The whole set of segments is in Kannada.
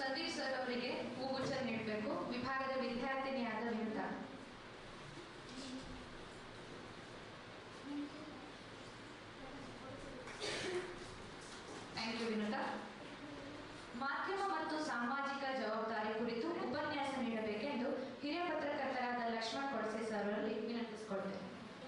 ಸಂದೀಪ್ ಸರ್ ಅವರಿಗೆ ಹೂಗುಚ್ಛ ನೀಡಬೇಕು ವಿಭಾಗದ ವಿದ್ಯಾರ್ಥಿನಿಯಾದ ವಿನುತ ಥ್ಯಾಂಕ್ ಯು ವಿನುತ ಮಾಧ್ಯಮ ಮತ್ತು ಸಾಮಾಜಿಕ ಜವಾಬ್ದಾರಿ ಕುರಿತು ಉಪನ್ಯಾಸ ನೀಡಬೇಕೆಂದು ಹಿರಿಯ ಪತ್ರಕರ್ತರಾದ ಲಕ್ಷ್ಮಣ್ ಕೊಡಸೆ ಸರ್ ಅವರಲ್ಲಿ ವಿನಂತಿಸಿಕೊಳ್ತೇನೆ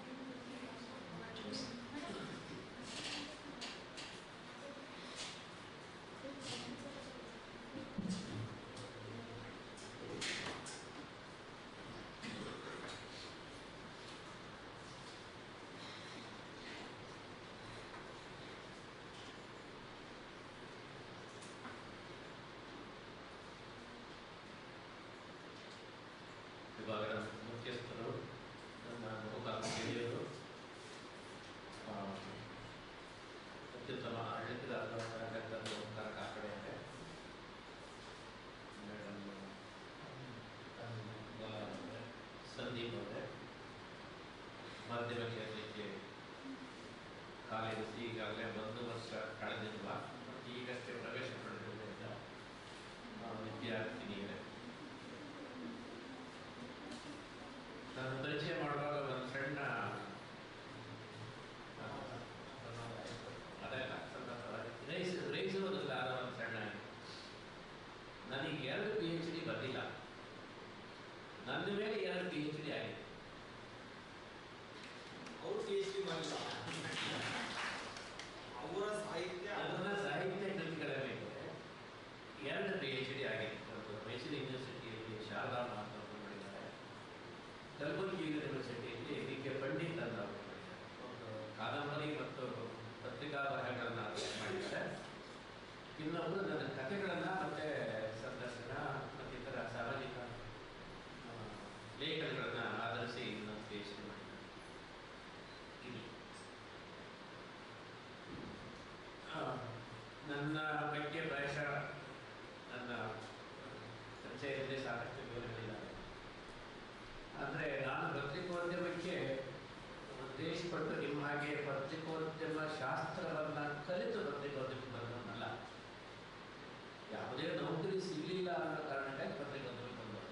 ವಿಭಾಗದ ಮುಖ್ಯಸ್ಥರು ನನ್ನ ಬಹುಕಾಲ ಹಿರಿಯರು ಆ, ಅತ್ಯುತ್ತಮ ಆಡಳಿತಗಾರರಾಗಿದ್ದಂಥ ಓಂಕಾರ ಕಾಕಡೆ ಅವರೇ ಮೇಡಮ್ ಆ, ಸಂದೀಪ್ ಅವರೇ ಮಾಧ್ಯಮ ಕ್ಷೇತ್ರಕ್ಕೆ ಕಾಲೇಜಿಸಿ ಈಗಾಗಲೇ ಒಂದು ವರ್ಷ ಕಳೆದಿರುವ ಮತ್ತು ಈಗಷ್ಟೇ ಪ್ರವೇಶ ಪಡೆದಿರುವುದರಿಂದ ಆ, ವಿದ್ಯಾರ್ಥಿನಿಯರೇ ನಾನು ಪರಿಚಯ ಮಾಡುವಾಗ ಒಂದು ಸಣ್ಣ ಆ, ಅದೆಲ್ಲ ಸಂದರ್ಭವಾಗಿ ಗ್ರಹಿಸ ಗ್ರಹಿಸುವುದಿಲ್ಲ ಆದ ಒಂದು ಸಣ್ಣ ಇದು. ನನಗೆ ಎರಡು ಪಿ ಎಚ್ ಡಿ ಬಂದಿಲ್ಲ ನನ್ನ ಮೇಲೆ ಎರಡು ಪಿ ಎಚ್ ಡಿ ಆಗಿದೆ ಅವ್ರು ಪಿ ಎಚ್ ಡಿ ಮಾಡಿಲ್ಲ ಅವರ ಸಾಹಿತ್ಯ ಅದನ್ನ ಸಾಹಿತ್ಯ ಕೃತಿಗಳ ಮೇಲೆ ಎರಡು ಪಿ ಎಚ್ ಡಿ ಆಗಿದೆ ಒಂದು ಮೈಸೂರು ಯೂನಿವರ್ಸಿಟಿಯಲ್ಲಿ ಶಾರದಾ ಮಹಾತ್ಮ ಮಾಡಿದ್ದಾರೆ ಕಲಬುರಗಿ ಯೂನಿವರ್ಸಿಟಿಯಲ್ಲಿ ಡಿ ಕೆ ಪಂಡಿತ್ ಅಂತ ಅವರು ಮಾಡಿದ್ದಾರೆ ಒಂದು ಕಾದಂಬರಿ ಮತ್ತು ಪತ್ರಿಕಾ ಬರಹಗಳನ್ನು ಅಧ್ಯಯನ ಮಾಡಿದ್ದಾರೆ ಇನ್ನೊಬ್ಬರು ನನ್ನ ಕಥೆಗಳನ್ನು ಮತ್ತೆ ಸಂದರ್ಶನ ಮತ್ತಿತರ ಸಾಮಾಜಿಕ ಆ, ಲೇಖನಗಳನ್ನು ಆಧರಿಸಿ ಇನ್ನೊಂದು ಪಿ ಎಚ್ ಡಿ ಮಾಡಿದ್ದಾರೆ ಇದು ಆ, ನನ್ನ ಬಗ್ಗೆ ಪ್ರಾಯಶಃ ನನ್ನ ಪರಿಚಯದಲ್ಲಿ ಸಾಕಷ್ಟು ವಿವರಗಳಿದ್ದಾವೆ ಅಂದರೆ ನಾನು ಪತ್ರಿಕೋದ್ಯಮಕ್ಕೆ ಉದ್ದೇಶಪಟ್ಟು ನಿಮ್ಮ ಹಾಗೆ ಪತ್ರಿಕೋದ್ಯಮ ಶಾಸ್ತ್ರವನ್ನು ಕಲಿತು ಪತ್ರಿಕೋದ್ಯಮಕ್ಕೆ ಬಂದವನಲ್ಲ ಯಾವುದೇ ನೌಕರಿ ಸಿಗಲಿಲ್ಲ ಅನ್ನೋ ಕಾರಣಕ್ಕಾಗಿ ಪತ್ರಿಕೋದ್ಯಮಕ್ಕೆ ಬಂದವರು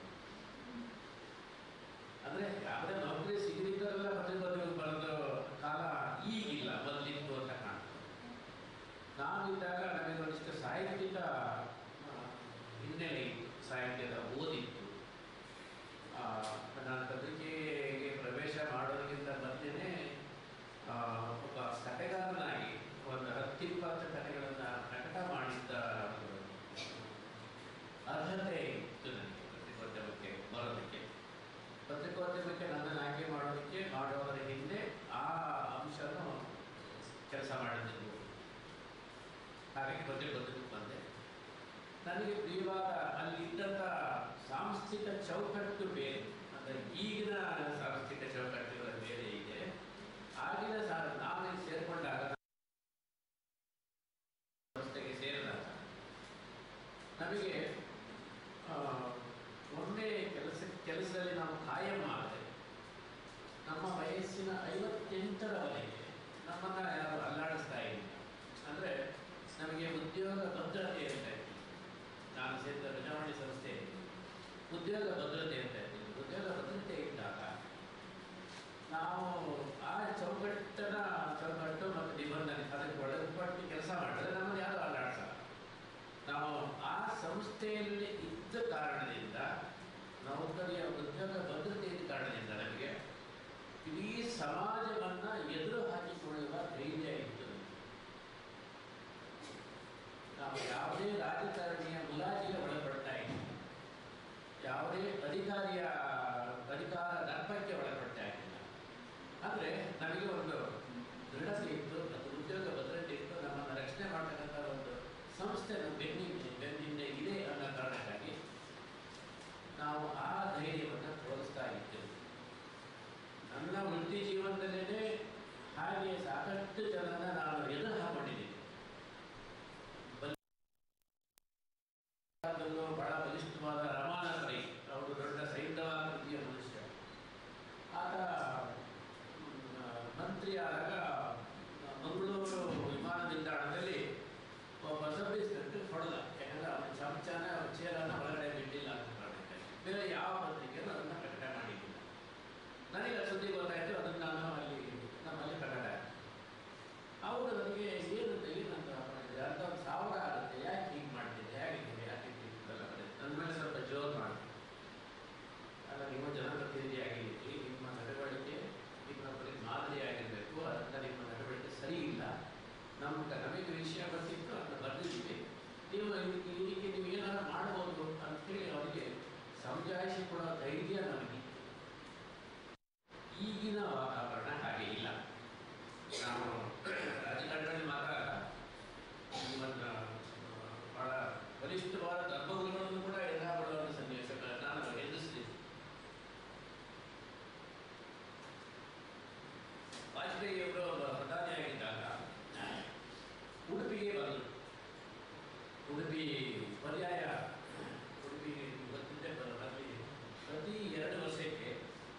ಅಂದರೆ ಯಾವುದೇ ನೌಕರಿ ಸಿಗಲಿದ್ದರೆಲ್ಲ ಪತ್ರಿಕೋದ್ಯಮಕ್ಕೆ ಬರೆದ ಕಾಲ ಈಗಿಲ್ಲ ಮೊದಲಿತ್ತು ಅಂತ ಕಾಣ್ತದೆ ನಾವಿದ್ದಾಗ ನಮಗೆ ಒಂದಿಷ್ಟು ಸಾಹಿತ್ಯಿಕ ಆ, ಹಿನ್ನೆಲೆ ಇತ್ತು ಸಾಹಿತ್ಯದ ಓದಿತ್ತು ಆ, ನಾನು ಪತ್ರಿಕೆಗೆ ಪ್ರವೇಶ ಮಾಡೋದಕ್ಕಿಂತ ಮೊದಲೇ ಒಬ್ಬ ಕಥೆಗಾರನಾಗಿ ಒಂದು ಹತ್ತಿಪ್ಪತ್ತು ಕಥೆಗಳನ್ನು ಪ್ರಕಟ ಮಾಡಿದ್ದ ಒಂದು ಅರ್ಹತೆ ಇತ್ತು ನನಗೆ ಪತ್ರಿಕೋದ್ಯಮಕ್ಕೆ ಬರೋದಕ್ಕೆ ಪತ್ರಿಕೋದ್ಯಮಕ್ಕೆ ನನ್ನನ್ನು ಆಯ್ಕೆ ಮಾಡೋದಕ್ಕೆ ಮಾಡೋದರ ಹಿಂದೆ ಆ ಅಂಶನೂ ಕೆಲಸ ಮಾಡಿದ್ದು ಹಾಗಾಗಿ ಪತ್ರಿಕೋದ್ಯಮಕ್ಕೆ ಬಂದೆ ನನಗೆ ಪ್ರಿಯವಾದ ಅಲ್ಲಿ ಇದ್ದಂಥ ಸಾಂಸ್ಥಿಕ ಚೌಕಟ್ಟು ಬೇರೆ ಅಂದರೆ ಈಗಿನ ಸಾಂಸ್ಥಿಕ ಚೌಕಟ್ಟುಗಳ ಬೇರೆ ಇದೆ ಆಗಿನ ಸಾ ನಾವು ಸೇರಿಕೊಂಡಾಗ ಸಂಸ್ಥೆಗೆ ಸೇರಿದಾಗ ನಮಗೆ ಆ, ಒಮ್ಮೆ ಕೆಲಸ ಕೆಲಸದಲ್ಲಿ ನಾವು ಕಾಯಂ ಆದರೆ ನಮ್ಮ ವಯಸ್ಸಿನ ಐವತ್ತೆಂಟರವರೆಗೆ ನಮ್ಮನ್ನು ಯಾರು ಅಲ್ಲಾಡಿಸ್ತಾ ಇಲ್ಲ ಅಂದರೆ ನಮಗೆ ಉದ್ಯೋಗ ಭದ್ರತೆ ಅಂತ ಇತ್ತು ನಾನು ಸೇರಿದ ಪ್ರಜಾವಾಣಿ ಸಂಸ್ಥೆ ಉದ್ಯೋಗ ಭದ್ರತೆ ಅಂತ ಇದ್ದೀವಿ ಉದ್ಯೋಗ ಭದ್ರತೆ ಇದ್ದಾಗ ನಾವು ಆ ಚೌಕಟ್ಟನ ಚೌಕಟ್ಟು ಮತ್ತು ನಿಬಂಧನೆ ಅದಕ್ಕೆ ಒಳಪಟ್ಟು ಕೆಲಸ ಮಾಡಿದ್ರೆ ನಮ್ಮನ್ನು ಯಾರು ಅಲ್ಲಾಡ್ಸಲ್ಲ ನಾವು ಆ ಸಂಸ್ಥೆಯಲ್ಲಿ ಇದ್ದ ಕಾರಣದಿಂದ ನೌಕರಿಯ ಉದ್ಯೋಗ ಭದ್ರತೆ ಇದ್ದ ಕಾರಣದಿಂದ ನಮಗೆ ಇಡೀ ಸಮಾಜವನ್ನು ಎದುರು ಹಾಕಿಕೊಳ್ಳುವ ಧೈರ್ಯ ಇತ್ತು ನಮಗೆ. ನಾವು ಯಾವುದೇ ರಾಜಕಾರಣಿಯ ಮುಲಾಜಿಗೆ ಒಳಪಡ್ತಾ ಇಲ್ಲ ಯಾವುದೇ ಅಧಿಕಾರಿಯ ಅಧಿಕಾರ ದರ್ಪಕ್ಕೆ ಒಳಪಡ್ತಾ ಇರಲಿಲ್ಲ ಅಂದರೆ ನನಗೆ ಒಂದು ದೃಢತೆ ಇತ್ತು ಮತ್ತು ಉದ್ಯೋಗ ಭದ್ರತೆ ಇತ್ತು ನಮ್ಮನ್ನು ರಕ್ಷಣೆ ಮಾಡ್ತಕ್ಕಂಥ ಒಂದು ಸಂಸ್ಥೆ ನಮ್ಮ ಬೆನ್ನಿಗೆ ಬೆನ್ನಿಂದ ಇದೆ ಅನ್ನೋ ಕಾರಣಕ್ಕಾಗಿ ನಾವು ಆ ಧೈರ್ಯವನ್ನು ತೋರಿಸ್ತಾ ಇದ್ದೇವೆ ನನ್ನ ವೃತ್ತಿ ಜೀವನದಲ್ಲೇ ಹಾಗೆ ಸಾಕಷ್ಟು ಜನನ ನಾನು ಎದುರು ಹಾಕೊಂಡಿದ್ದೀನಿ ಅದನ್ನು ಬಹಳ ಬಲಿಷ್ಠವಾದ ರಮಾನಾಥ ರೈ ಅವರು ದೊಡ್ಡ ಸೈಂಧವ ಕೃತಿಯ ಮನುಷ್ಯ ಆತ ಮ್, ಮಂತ್ರಿ ಆದಾಗ ಮಂಗಳೂರು ವಿಮಾನ ನಿಲ್ದಾಣದಲ್ಲಿ ಒಬ್ಬ ಸಬ್ ಇನ್ಸ್ಪೆಕ್ಟರ್ ಹೊಡೆದ ಯಾಕಂದ್ರೆ ಅವನ ಚಮಚನ ಚೇರ್ ಎಲ್ಲಿ ಗೊತ್ತಾಯ್ತು ಅದನ್ನು ನಾನು ಅಲ್ಲಿ ನಮ್ಮಲ್ಲಿ ಕನ್ನಡ ಅವರು ನನಗೆ ಏನಂತ ಏನಂತ ಮಾಡಿದ್ರೆ ಅಂತ ಒಂದು ಸಾವಿರ ಆಗುತ್ತೆ ಯಾಕೆ ಹೀಗೆ ಮಾಡ್ತಿದ್ದೆ ಹೇಗಿದ್ದೀವಿ ಯಾಕೆ ಹೀಗಿದ್ದಲ್ಲ ನನ್ನ ಮೇಲೆ ಸ್ವಲ್ಪ ಜೋರು ಮಾಡಿ ಅಲ್ಲ ನಿಮ್ಮ ಜನಪ್ರತಿನಿಧಿಯಾಗಿದ್ದೀರಿ ನಿಮ್ಮ ನಡವಳಿಕೆ ಇನ್ನೊಬ್ಬರಿಗೆ ಮಾದರಿಯಾಗಿರಬೇಕು ಅದರಿಂದ ನಿಮ್ಮ ನಡವಳಿಕೆ ಸರಿ ಇಲ್ಲ ನಮ್ಗೆ ನಮಗೆ ವಿಷಯ ಬರ್ತಿತ್ತು ಅದನ್ನ ಬರೆದಿದ್ದೀವಿ ನೀವು ಇದಕ್ಕೆ ಇದಕ್ಕೆ ನೀವು ಏನಾದ್ರು ಮಾಡ್ಬೋದು ಅಂತೇಳಿ ಅವರಿಗೆ ಸಮಜಾಯಿಸಿ ಕೊಡೋ ಧೈರ್ಯ ನಮಗೆ ಈಗಿನ ವಾತಾವರಣ ಹಾಗೆ ಇಲ್ಲ ನಾವು ರಾಜಕಾರಣದಲ್ಲಿ ಮಾತ್ರ ನಿಮ್ಮನ್ನ ಆ, ಬಹಳ ಬಲಿಷ್ಠವಾದ ಧರ್ಮಗಳನ್ನು ಕೂಡ ಎದುರಾಗುವ ಸನ್ನಿವೇಶಗಳನ್ನು ನಾನು ಎದುರಿಸ್ತೀನಿ ವಾಜಪೇಯಿ ಅವರು ಪ್ರಧಾನಿಯಾಗಿದ್ದಾಗ ಉಡುಪಿಗೆ ಬಂದರು ಉಡುಪಿ ಪರ್ಯಾಯ ಉಡುಪಿ ಗೊತ್ತಿದ್ದೆ ಬರಲಿ ಪ್ರತಿ ಎರಡು ವರ್ಷಕ್ಕೆ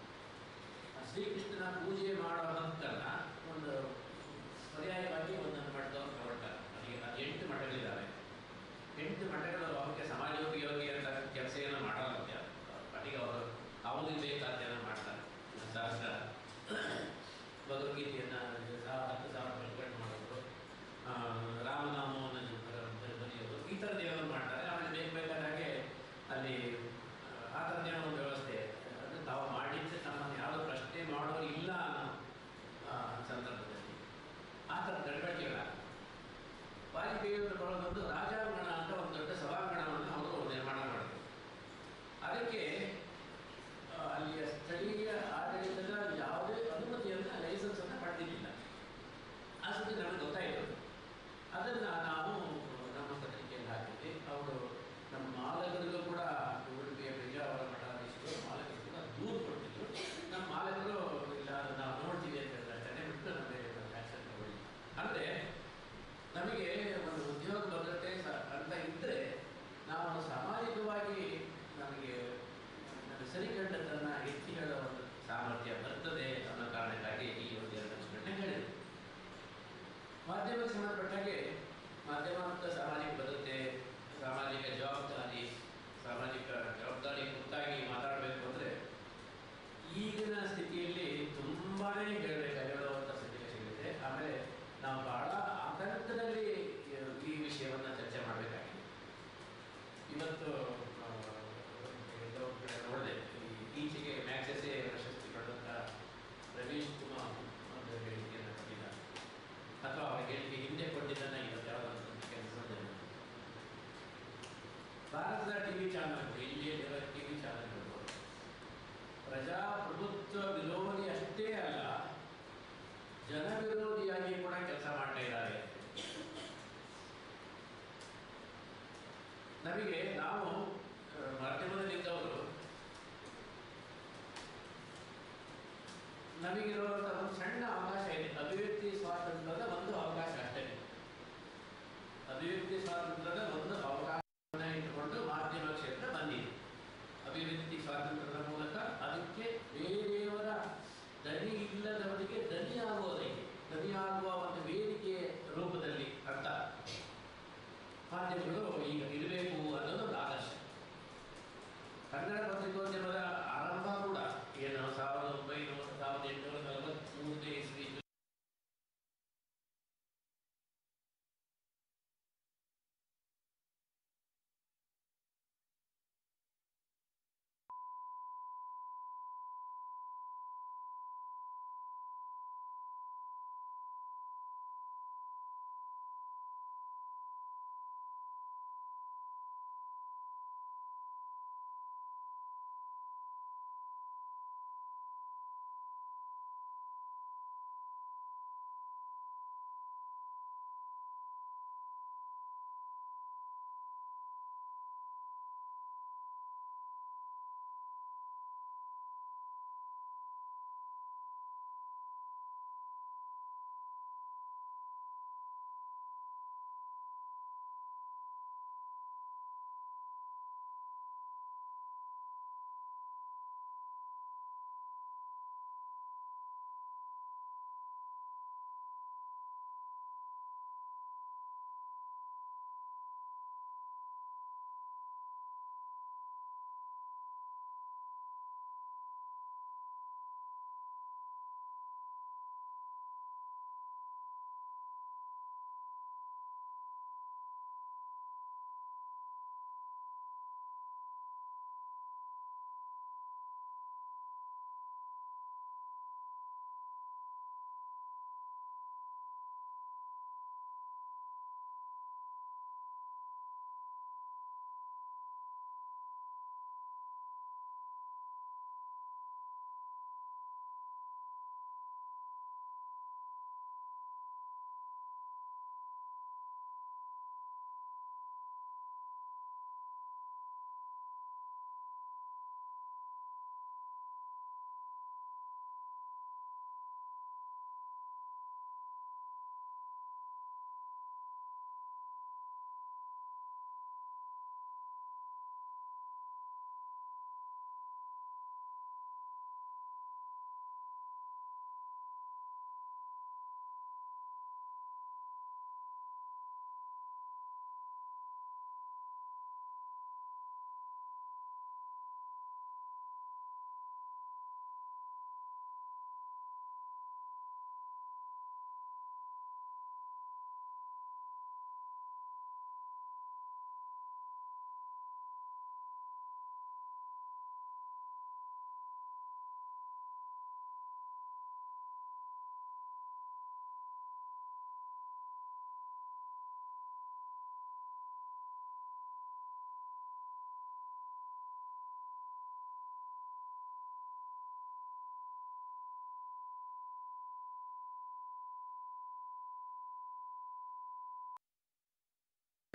ಆ ಶ್ರೀಕೃಷ್ಣನ ಪೂಜೆ ಮಾಡೋ ಹಕ್ಕನ್ನ ಒಂದು ಪರ್ಯಾಯವಾಗಿ ಒಂದೊಂದು ಮಠದವ್ರು ತಗೊಳ್ತಾರೆ ಅದಕ್ಕೆ ಅದು ಎಂಟು ಮಠಗಳಿದ್ದಾವೆ ಎಂಟು ಮಠಗಳು ಅವಕ್ಕೆ ಸಮಾಜೋಪಯೋಗಿ ಅಂತ ಕೆಲಸ ಏನು ಮಾಡಲ್ಲ ಅಂತ ಅದಕ್ಕೆ ಅವರು ಅವ್ರಿಗೆ ಬೇಕಾದ್ದೇನೋ ಮಾಡ್ತಾರೆ ಸಹಸ್ರ ಭಗವದ್ಗೀತೆಯನ್ನು ಸಾ- ಹತ್ತು ಸಾವಿರ ಪ್ರಕಟಣೆ ಮಾಡೋದು ಆ, ರಾಮನಾಮವನ್ನು ಬರ- ಬರೆಯೋದು ಈ ಥರದ್ದು ಏನೋ ಮಾಡ್ತಾರೆ ಆಮೇಲೆ ಬೇಕು ಬೇಕಾದ ಹಾಗೆ ಅಲ್ಲಿ ಆ ಥರದ್ದು ಏನೋ ಒಂದು ವ್ಯವಸ್ಥೆ ಅಂದರೆ ತಾವು ಮಾಡಿದ್ರೆ ನಮ್ಮನ್ನು ಯಾವುದು ಪ್ರಶ್ನೆ ಮಾಡೋರು ಇಲ್ಲ ಅನ್ನೋ ಆ, ಸಂದರ್ಭದಲ್ಲಿ ಆ ಥರ ನಡವಳಿಕೆಗಳಾಗ ವಾಜಪೇಯಿಯವರು ಬರೋದೊಂದು ರಾಜಾಂಗಣ ಅಂತ ಒಂದು ದೊಡ್ಡ ಸಭಾಂಗಣವನ್ನು ಅವರು ನಿರ್ಮಾಣ ಮಾಡಿದ್ರು ಅದಕ್ಕೆ ಆ, ಅಲ್ಲಿಯ ಸ್ಥಳೀಯ ಆಡಳಿತದ ಯಾವುದೇ ಅನುಮತಿಯನ್ನು ಲೈಸೆನ್ಸನ್ನು ಪಡೆದಿಲ್ಲ ಆ ಸುದ್ದಿ ನಮಗೆ ಗೊತ್ತಾಯಿತು ಅದನ್ನು ನಾವು ನಮ್ಮ ಪತ್ರಿಕೆಯಲ್ಲಿ ಹಾಕಿದ್ವಿ ಅವರು ನಮ್ಮ ಮಾಲಕರಿಗೂ ಕೂಡ ಉಡುಪಿಯ ಬಿಜಾವರ ಮಠಾಧೀಶರು ಮಾಲಕರು ಕೂಡ ದೂರು ಕೊಟ್ಟಿದ್ರು ನಮ್ಮ ಮಾಲಕರು ಇಲ್ಲ ಅದು ನಾವು ನೋಡ್ತೀವಿ ಅಂತ ಹೇಳ್ತಾರೆ ಬಿಟ್ಟು ನಮಗೆ ಆ್ಯಕ್ಷನ್ ತಗೊಳ್ಳಿ ಅಂದರೆ ನಮಗೆ ಒಂದು ಉದ್ಯೋಗ ಭದ್ರತೆ ಸ- ಅಂತ ಇದ್ದರೆ ನಾವು ಸಾಮಾಜಿಕವಾಗಿ ನಮಗೆ ನಮಗೆ ಸರಿಕಂಡತನ ಎತ್ತಿ ಹೇಳೋ ಒಂದು ಸಾಮರ್ಥ್ಯ ಬರ್ತದೆ ಅನ್ನೋ ಕಾರಣಕ್ಕಾಗಿ ಈ ಒಂದು ಎರಡು ಅಂಶಗಳನ್ನ ಹೇಳಿದೆ ಮಾಧ್ಯಮಕ್ಕೆ ಸಂಬಂಧಪಟ್ಟ ಹಾಗೆ ಮಾಧ್ಯಮ ಮತ್ತು ಸಾಮಾಜಿಕ ಭದ್ರತೆ ಸಾಮಾಜಿಕ ಜವಾಬ್ದಾರಿ ಸಾಮಾಜಿಕ ಜವಾಬ್ದಾರಿ ಕುರಿತಾಗಿ ಮಾತಾಡಬೇಕು ಅಂದರೆ ಈಗಿನ ಸ್ಥಿತಿಯಲ್ಲಿ ತುಂಬಾನೇ ಹೇಳಬೇಕು ಹೇಳುವಂಥ ಸನ್ನಿವೇಶಗಳಿದೆ ಆಮೇಲೆ ನಾವು ಬಹಳ ಆತಂಕದಲ್ಲಿ ಈ ವಿಷಯವನ್ನು ಚರ್ಚೆ ಮಾಡಬೇಕಾಗಿದೆ ಇವತ್ತು ಆ, ಎಲ್ಲೋ ಒಂದು ಕಡೆ ನೋಡಿದೆ ಈ ಈಚೆಗೆ ಮ್ಯಾಕ್ಸೆಸೆ ಪ್ರಶಸ್ತಿ ಪಡೆದಂಥ ರವೀಶ್ ಕುಮಾರ್ ಒಂದು ಹೇಳಿಕೆಯನ್ನು ಕೊಟ್ಟಿದ್ದಾರೆ ಅಥವಾ ಅವರ ಹೇಳಿಕೆ ಹಿಂದೆ ಕೊಟ್ಟಿದ್ದನ್ನು ಇವತ್ತು ಯಾವುದಾದ್ರು ಕೆಲಸದಲ್ಲಿ ಭಾರತದ ಟಿವಿ ಚಾನಲ್ಗಳು ಇಲ್ಲಿಯಲ್ಲಿರುವ ಟಿವಿ ಚಾನಲ್ಗಳು ಪ್ರಜಾಪ್ರಭುತ್ವ ವಿರೋಧಿ ಅಷ್ಟೇ ಅಲ್ಲ ಜನ ವಿರೋಧಿಯಾಗಿ ಕೂಡ ಕೆಲಸ ಮಾಡ್ತಾ ಇದ್ದಾರೆ ನಮಗೆ ನಾವು ಆ, ಮಾಧ್ಯಮದಲ್ಲಿದ್ದವರು ನಮಗಿರುವಂಥ ಒಂದು ಸಣ್ಣ ಅವಕಾಶ ಇದೆ ಅಭಿವ್ಯಕ್ತಿ ಸ್ವಾತಂತ್ರ್ಯದ ಒಂದು ಅವಕಾಶ ಅಷ್ಟೇ ಅಭಿವ್ಯಕ್ತಿ ಸ್ವಾತಂತ್ರ್ಯದ ಒಂದು ಅವಕಾಶವನ್ನು ಇಟ್ಟುಕೊಂಡು ಮಾಧ್ಯಮ ಕ್ಷೇತ್ರ ಬಂದಿದೆ ಅಭಿವ್ಯಕ್ತಿ ಸ್ವಾತಂತ್ರ್ಯದ ಮೂಲಕ ಅದಕ್ಕೆ ಬೇರೆಯವರ ದನಿ ಇಲ್ಲದವರಿಗೆ ದನಿಯಾಗುವುದಕ್ಕೆ ದನಿಯಾಗುವ ಒಂದು ವೇದಿಕೆ ರೂಪದಲ್ಲಿ ಅರ್ಥ ಮಾಧ್ಯಮಗಳು ಈಗ ಇರಬೇಕು ಅನ್ನೋದು ಒಂದು ಆದರ್ಶ ಕನ್ನಡ ಪತ್ರಿಕೋದ್ಯಮದ ಆರಂಭ ಕೂಡ ಏನು ಸಾವಿರದ ಒಂಬೈನೂರ ಸಾವಿರದ ಎಂಟುನೂರ ನಲವತ್ತ್ಮೂರನೇ ಇಸ್ವಿ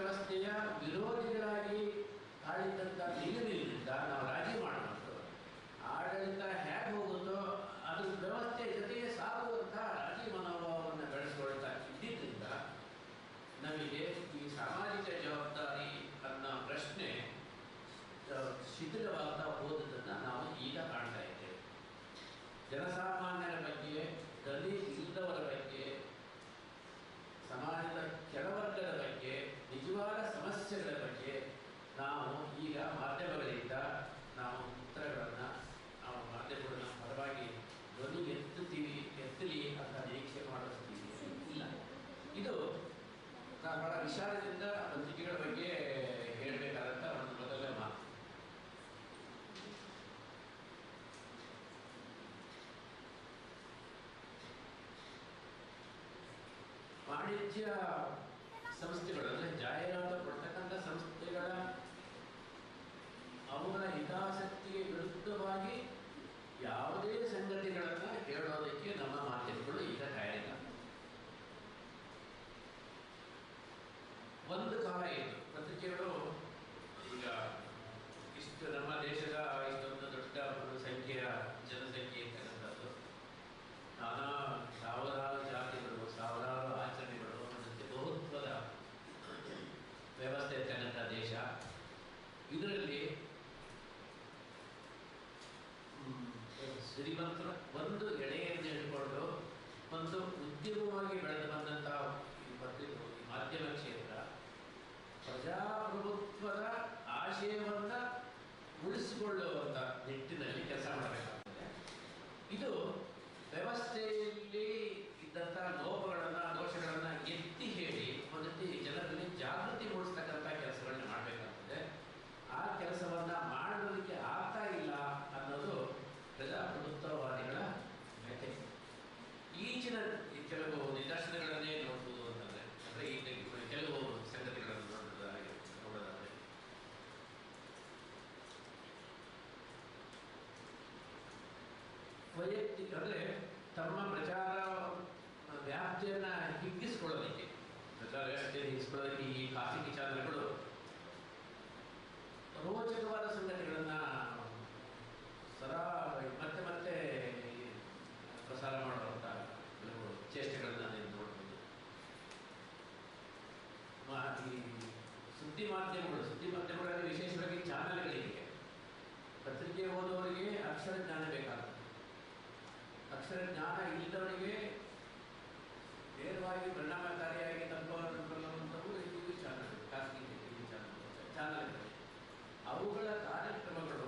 ವ್ಯವಸ್ಥೆಯ ವಿರೋಧಿಗಳಾಗಿ ಆಳಿದಂಥ ನಿಲುವಿನಿಂದ ನಾವು ರಾಜಿ ಮಾಡಬಾರ್ದು ಆಡಳಿತ ಹೇಗೆ ಹೋಗುತ್ತೋ ಅದ್ರ ವ್ಯವಸ್ಥೆ ಜೊತೆಗೆ ಸಾಗುವಂಥ ರಾಜಿ ಮನೋಭಾವವನ್ನು ಬೆಳೆಸ್ಕೊಳ್ತಾ ಇದ್ದಿದ್ದರಿಂದ ನಮಗೆ ಈ ಸಾಮಾಜಿಕ ಜವಾಬ್ದಾರಿ ಅನ್ನೋ ಪ್ರಶ್ನೆ ಆ, ಶಿಥಿಲವಾಗ್ತಾ ಹೋದದನ್ನು ನಾವು ಈಗ ಕಾಣ್ತಾ ಇದ್ದೇವೆ ಜನಸಾಮಾನ್ಯರ ಬಗ್ಗೆ ದಲಿತ ಇಲ್ಲದವರ ಬಗ್ಗೆ ಸಮಾಜದ ಕೆಳವರ್ಗದ ಬಗ್ಗೆ ನಿಜವಾದ ಸಮಸ್ಯೆಗಳ ಬಗ್ಗೆ ನಾವು ಈಗ ಮಾಧ್ಯಮಗಳಿಂದ ನಾವು ಉತ್ತರಗಳನ್ನು ನಾವು ಮಾಧ್ಯಮಗಳ ನಮ್ಮ ಪರವಾಗಿ ಧ್ವನಿ ಎತ್ತುತ್ತೀವಿ ಎತ್ತಲಿ ಅಂತ ನಿರೀಕ್ಷೆ ಮಾಡೋ ಸ್ಥಿತಿ ಇಲ್ಲ ಇದು ನಾನು ಬಹಳ ವಿಚಾರದಿಂದ ಪತ್ರಿಕೆಗಳ ಬಗ್ಗೆ ಹೇಳಬೇಕಾದಂಥ ಒಂದು ಮೊದಲ ಮಾತು ವಾಣಿಜ್ಯ ಸಂಸ್ಥೆಗಳು ಅಂದರೆ ಜಾಹೀರಾತು ಕೊಡ್ತಕ್ಕಂಥ ಸಂಸ್ಥೆಗಳ ಅವುಗಳ ಹಿತಾಸಕ್ತಿಗೆ ವಿರುದ್ಧವಾಗಿ ಯಾವುದೇ ಸಂಗತಿಗಳನ್ನು ಹೇಳೋದಕ್ಕೆ ನಮ್ಮ ಮಾಧ್ಯಮಗಳು ಈಗ ತಯಾರಿಲ್ಲ ಒಂದು ಕಾಲ ಇತ್ತು ಪತ್ರಿಕೆಗಳು ಈಗ ಇಷ್ಟು ನಮ್ಮ ದೇಶದ ಇಷ್ಟೊಂದು ದೊಡ್ಡ ಒಂದು ಸಂಖ್ಯೆಯ ಜನಸಂಖ್ಯೆ ಇರ್ತಕ್ಕಂಥದ್ದು ನಾನಾ ಸಾವಿರಾರು ಜಾತಿಗಳು ಸಾವಿರಾರು ಆಚರಣೆಗಳು ಮತ್ತು ಬಹುತ್ವದ ವ್ಯವಸ್ಥೆ ಇರ್ತಕ್ಕಂಥ ದೇಶ ಇದರಲ್ಲಿ ಮ್, ಶ್ರೀಮಂತರ ಒಂದು ಎಳೆಯನ್ನು ಹಿಡ್ಕೊಂಡು ಒಂದು ಉದ್ಯಮವಾಗಿ ಬೆಳೆದು ಬಂದಂತಹ ಈ ಪತ್ರಿಕೆ ಈ ಮಾಧ್ಯಮ ಕ್ಷೇತ್ರ ಪ್ರಜಾಪ್ರಭುತ್ವದ ಆಶಯವನ್ನ ಉಳಿಸಿಕೊಳ್ಳುವಂಥ ನಿಟ್ಟಿನಲ್ಲಿ ಕೆಲಸ ಮಾಡಬೇಕಾಗ್ತದೆ ಇದು ವ್ಯವಸ್ಥೆಯಲ್ಲಿ ಇದ್ದಂಥ ಲೋಪಗಳನ್ನು ದೋಷಗಳನ್ನು ಎತ್ತಿ ಹೇಳಿ ಒಂದು ರೀತಿ ಜನರಲ್ಲಿ ಜಾಗೃತಿ ಮೂಡಿಸ್ತಕ್ಕಂಥ ಕೆಲಸಗಳನ್ನ ಮಾಡಬೇಕಾಗ್ತದೆ ಆ ಕೆಲಸವನ್ನ ಮಾಡೋದಕ್ಕೆ ಆಗ್ತಾ ಇಲ್ಲ ಅನ್ನೋದು ಪ್ರಜಾಪ್ರಭುತ್ವವಾದಿಗಳ ವ್ಯಥೆ ಈಚಿನ ಈ ಕೆಲವು ನಿದರ್ಶನಗಳನ್ನೇ ನೋಡ್ಬೋದು ಅಂತಂದ್ರೆ ಅಂದ್ರೆ ಈಗ ಕೆಲವು ಸಂಗತಿಗಳನ್ನು ನೋಡೋದಾಗಿ ನೋಡೋದಾದ್ರೆ ವೈಯಕ್ತಿಕ ಅಂದ್ರೆ ತಮ್ಮ ಪ್ರಚಾರ ವ್ಯಾಪ್ತಿಯನ್ನ ಹಿಗ್ಗಿಸ್ಕೊಳ್ಳೋದಕ್ಕೆ ಪ್ರಚಾರ ವ್ಯಾಪ್ತಿಯನ್ನು ಹಿಗ್ಗಿಸ್ಕೊಳ್ಳೋದಕ್ಕೆ ಈ ಖಾಸಗಿ ಚಾನಲ್ಗಳು ರೋಚಕವಾದ ಸಂಗತಿಗಳನ್ನ ಸದಾ ಮತ್ತೆ ಮತ್ತೆ ಪ್ರಸಾರ ಮಾಡುವಂಥ ಕೆಲವು ಚೇಷ್ಟೆಗಳನ್ನ ನೀವು ನೋಡ್ಬೋದು ಮಾ- ಈ ಸುದ್ದಿ ಮಾಧ್ಯಮಗಳು ಸುದ್ದಿ ಮಾಧ್ಯಮಗಳಲ್ಲಿ ವಿಶೇಷವಾಗಿ ಚಾನಲ್ಗಳಿಗೆ ಪತ್ರಿಕೆ ಓದುವವರಿಗೆ ಅಕ್ಷರ ಜ್ಞಾನ ಬೇಕಾಗುತ್ತೆ ಅಕ್ಷರ ಜ್ಞಾನ ಇಲ್ಲದವರಿಗೆ ನೇರವಾಗಿ ಪರಿಣಾಮಕಾರಿಯಾಗಿ ತಲುಪುವಂಥವು ಟಿವಿ ಚಾನಲ್ ಖಾಸಗಿ ಟಿವಿ ಚಾನಲ್ ಚಾನಲ್ಗಳು ಅವುಗಳ ಕಾರ್ಯಕ್ರಮಗಳು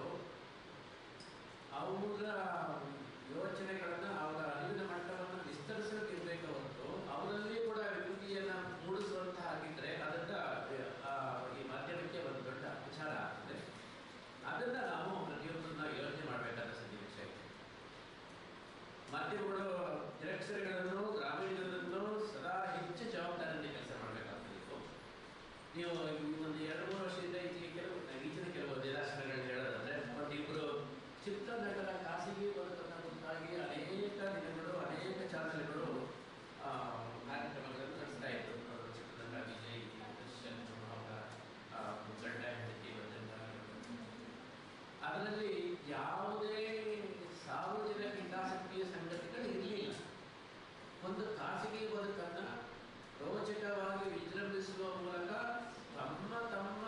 ಅವರ ಯೋಚನೆಗಳನ್ನು ಅವರ ಅರಿವಿನ ಮಟ್ಟವನ್ನು ವಿಸ್ತರಿಸಬೇಕಿರಬೇಕು ಹೊರತು ಅವರಲ್ಲಿ ಕೂಡ ವಿಕೃತಿಯನ್ನು ಮೂಡಿಸುವಂತಹ ಆಗಿದ್ರೆ ಅದರಿಂದ ಆ, ಈ ಮಾಧ್ಯಮಕ್ಕೆ ಒಂದು ದೊಡ್ಡ ವಿಚಾರ ಆಗ್ತದೆ ಅದನ್ನ ನಾವು ಪ್ರತಿಯೊಬ್ಬರನ್ನ ಯೋಚನೆ ಮಾಡಬೇಕಾದ ಸನ್ನಿವೇಶ ಇದೆ ಮಾಧ್ಯಮಗಳು ನಿರಕ್ಷರಗಳನ್ನು ಗ್ರಾಮೀಣರನ್ನು ಸದಾ ಹೆಚ್ಚು ಜವಾಬ್ದಾರಿಯಿಂದ ಕೆಲಸ ಮಾಡಬೇಕಾಗ್ತದೆ ನೀವು ಈ ಒಂದು ಎರಡು ಮೂರು ವರ್ಷದಿಂದ ಈಚೆಗೆ ಕೆಲವು ಈಚಿನ ಕೆಲವು ನಿದರ್ಶನಗಳನ್ನ ಹೇಳೋದಂದ್ರೆ ಒಂದಿಬ್ಬರು ಚಿತ್ರನಗರ ಖಾಸಗಿ ಬದುಕನ್ನು ಕುರಿತಾಗಿ ಅನೇಕ ದಿನಗಳು ಅನೇಕ ಚಾನಲ್ಗಳು ಆ, ಕಾರ್ಯಕ್ರಮಗಳನ್ನು ನಡೆಸ್ತಾ ಇದ್ರು ಅವರು ಚಿತ್ರನಗರ ವಿಜಯ್ ದರ್ಶನ್ ಅವರ ಆ, ಗಂಡ ಹೆಂಡತಿ ಬಂದಂತ ಅದರಲ್ಲಿ ಯಾವುದೇ ಸಾರ್ವಜನಿಕ ಹಿತಾಸಕ್ತಿಯ ಸಂಗತಿಗಳು ಇರಲಿಲ್ಲ ಒಂದು ಖಾಸಗಿ ಬದುಕನ್ನ ರೋಚಕವಾಗಿ ವಿಜೃಂಭಿಸುವ ಮೂಲಕ ತಮ್ಮ ತಮ್ಮ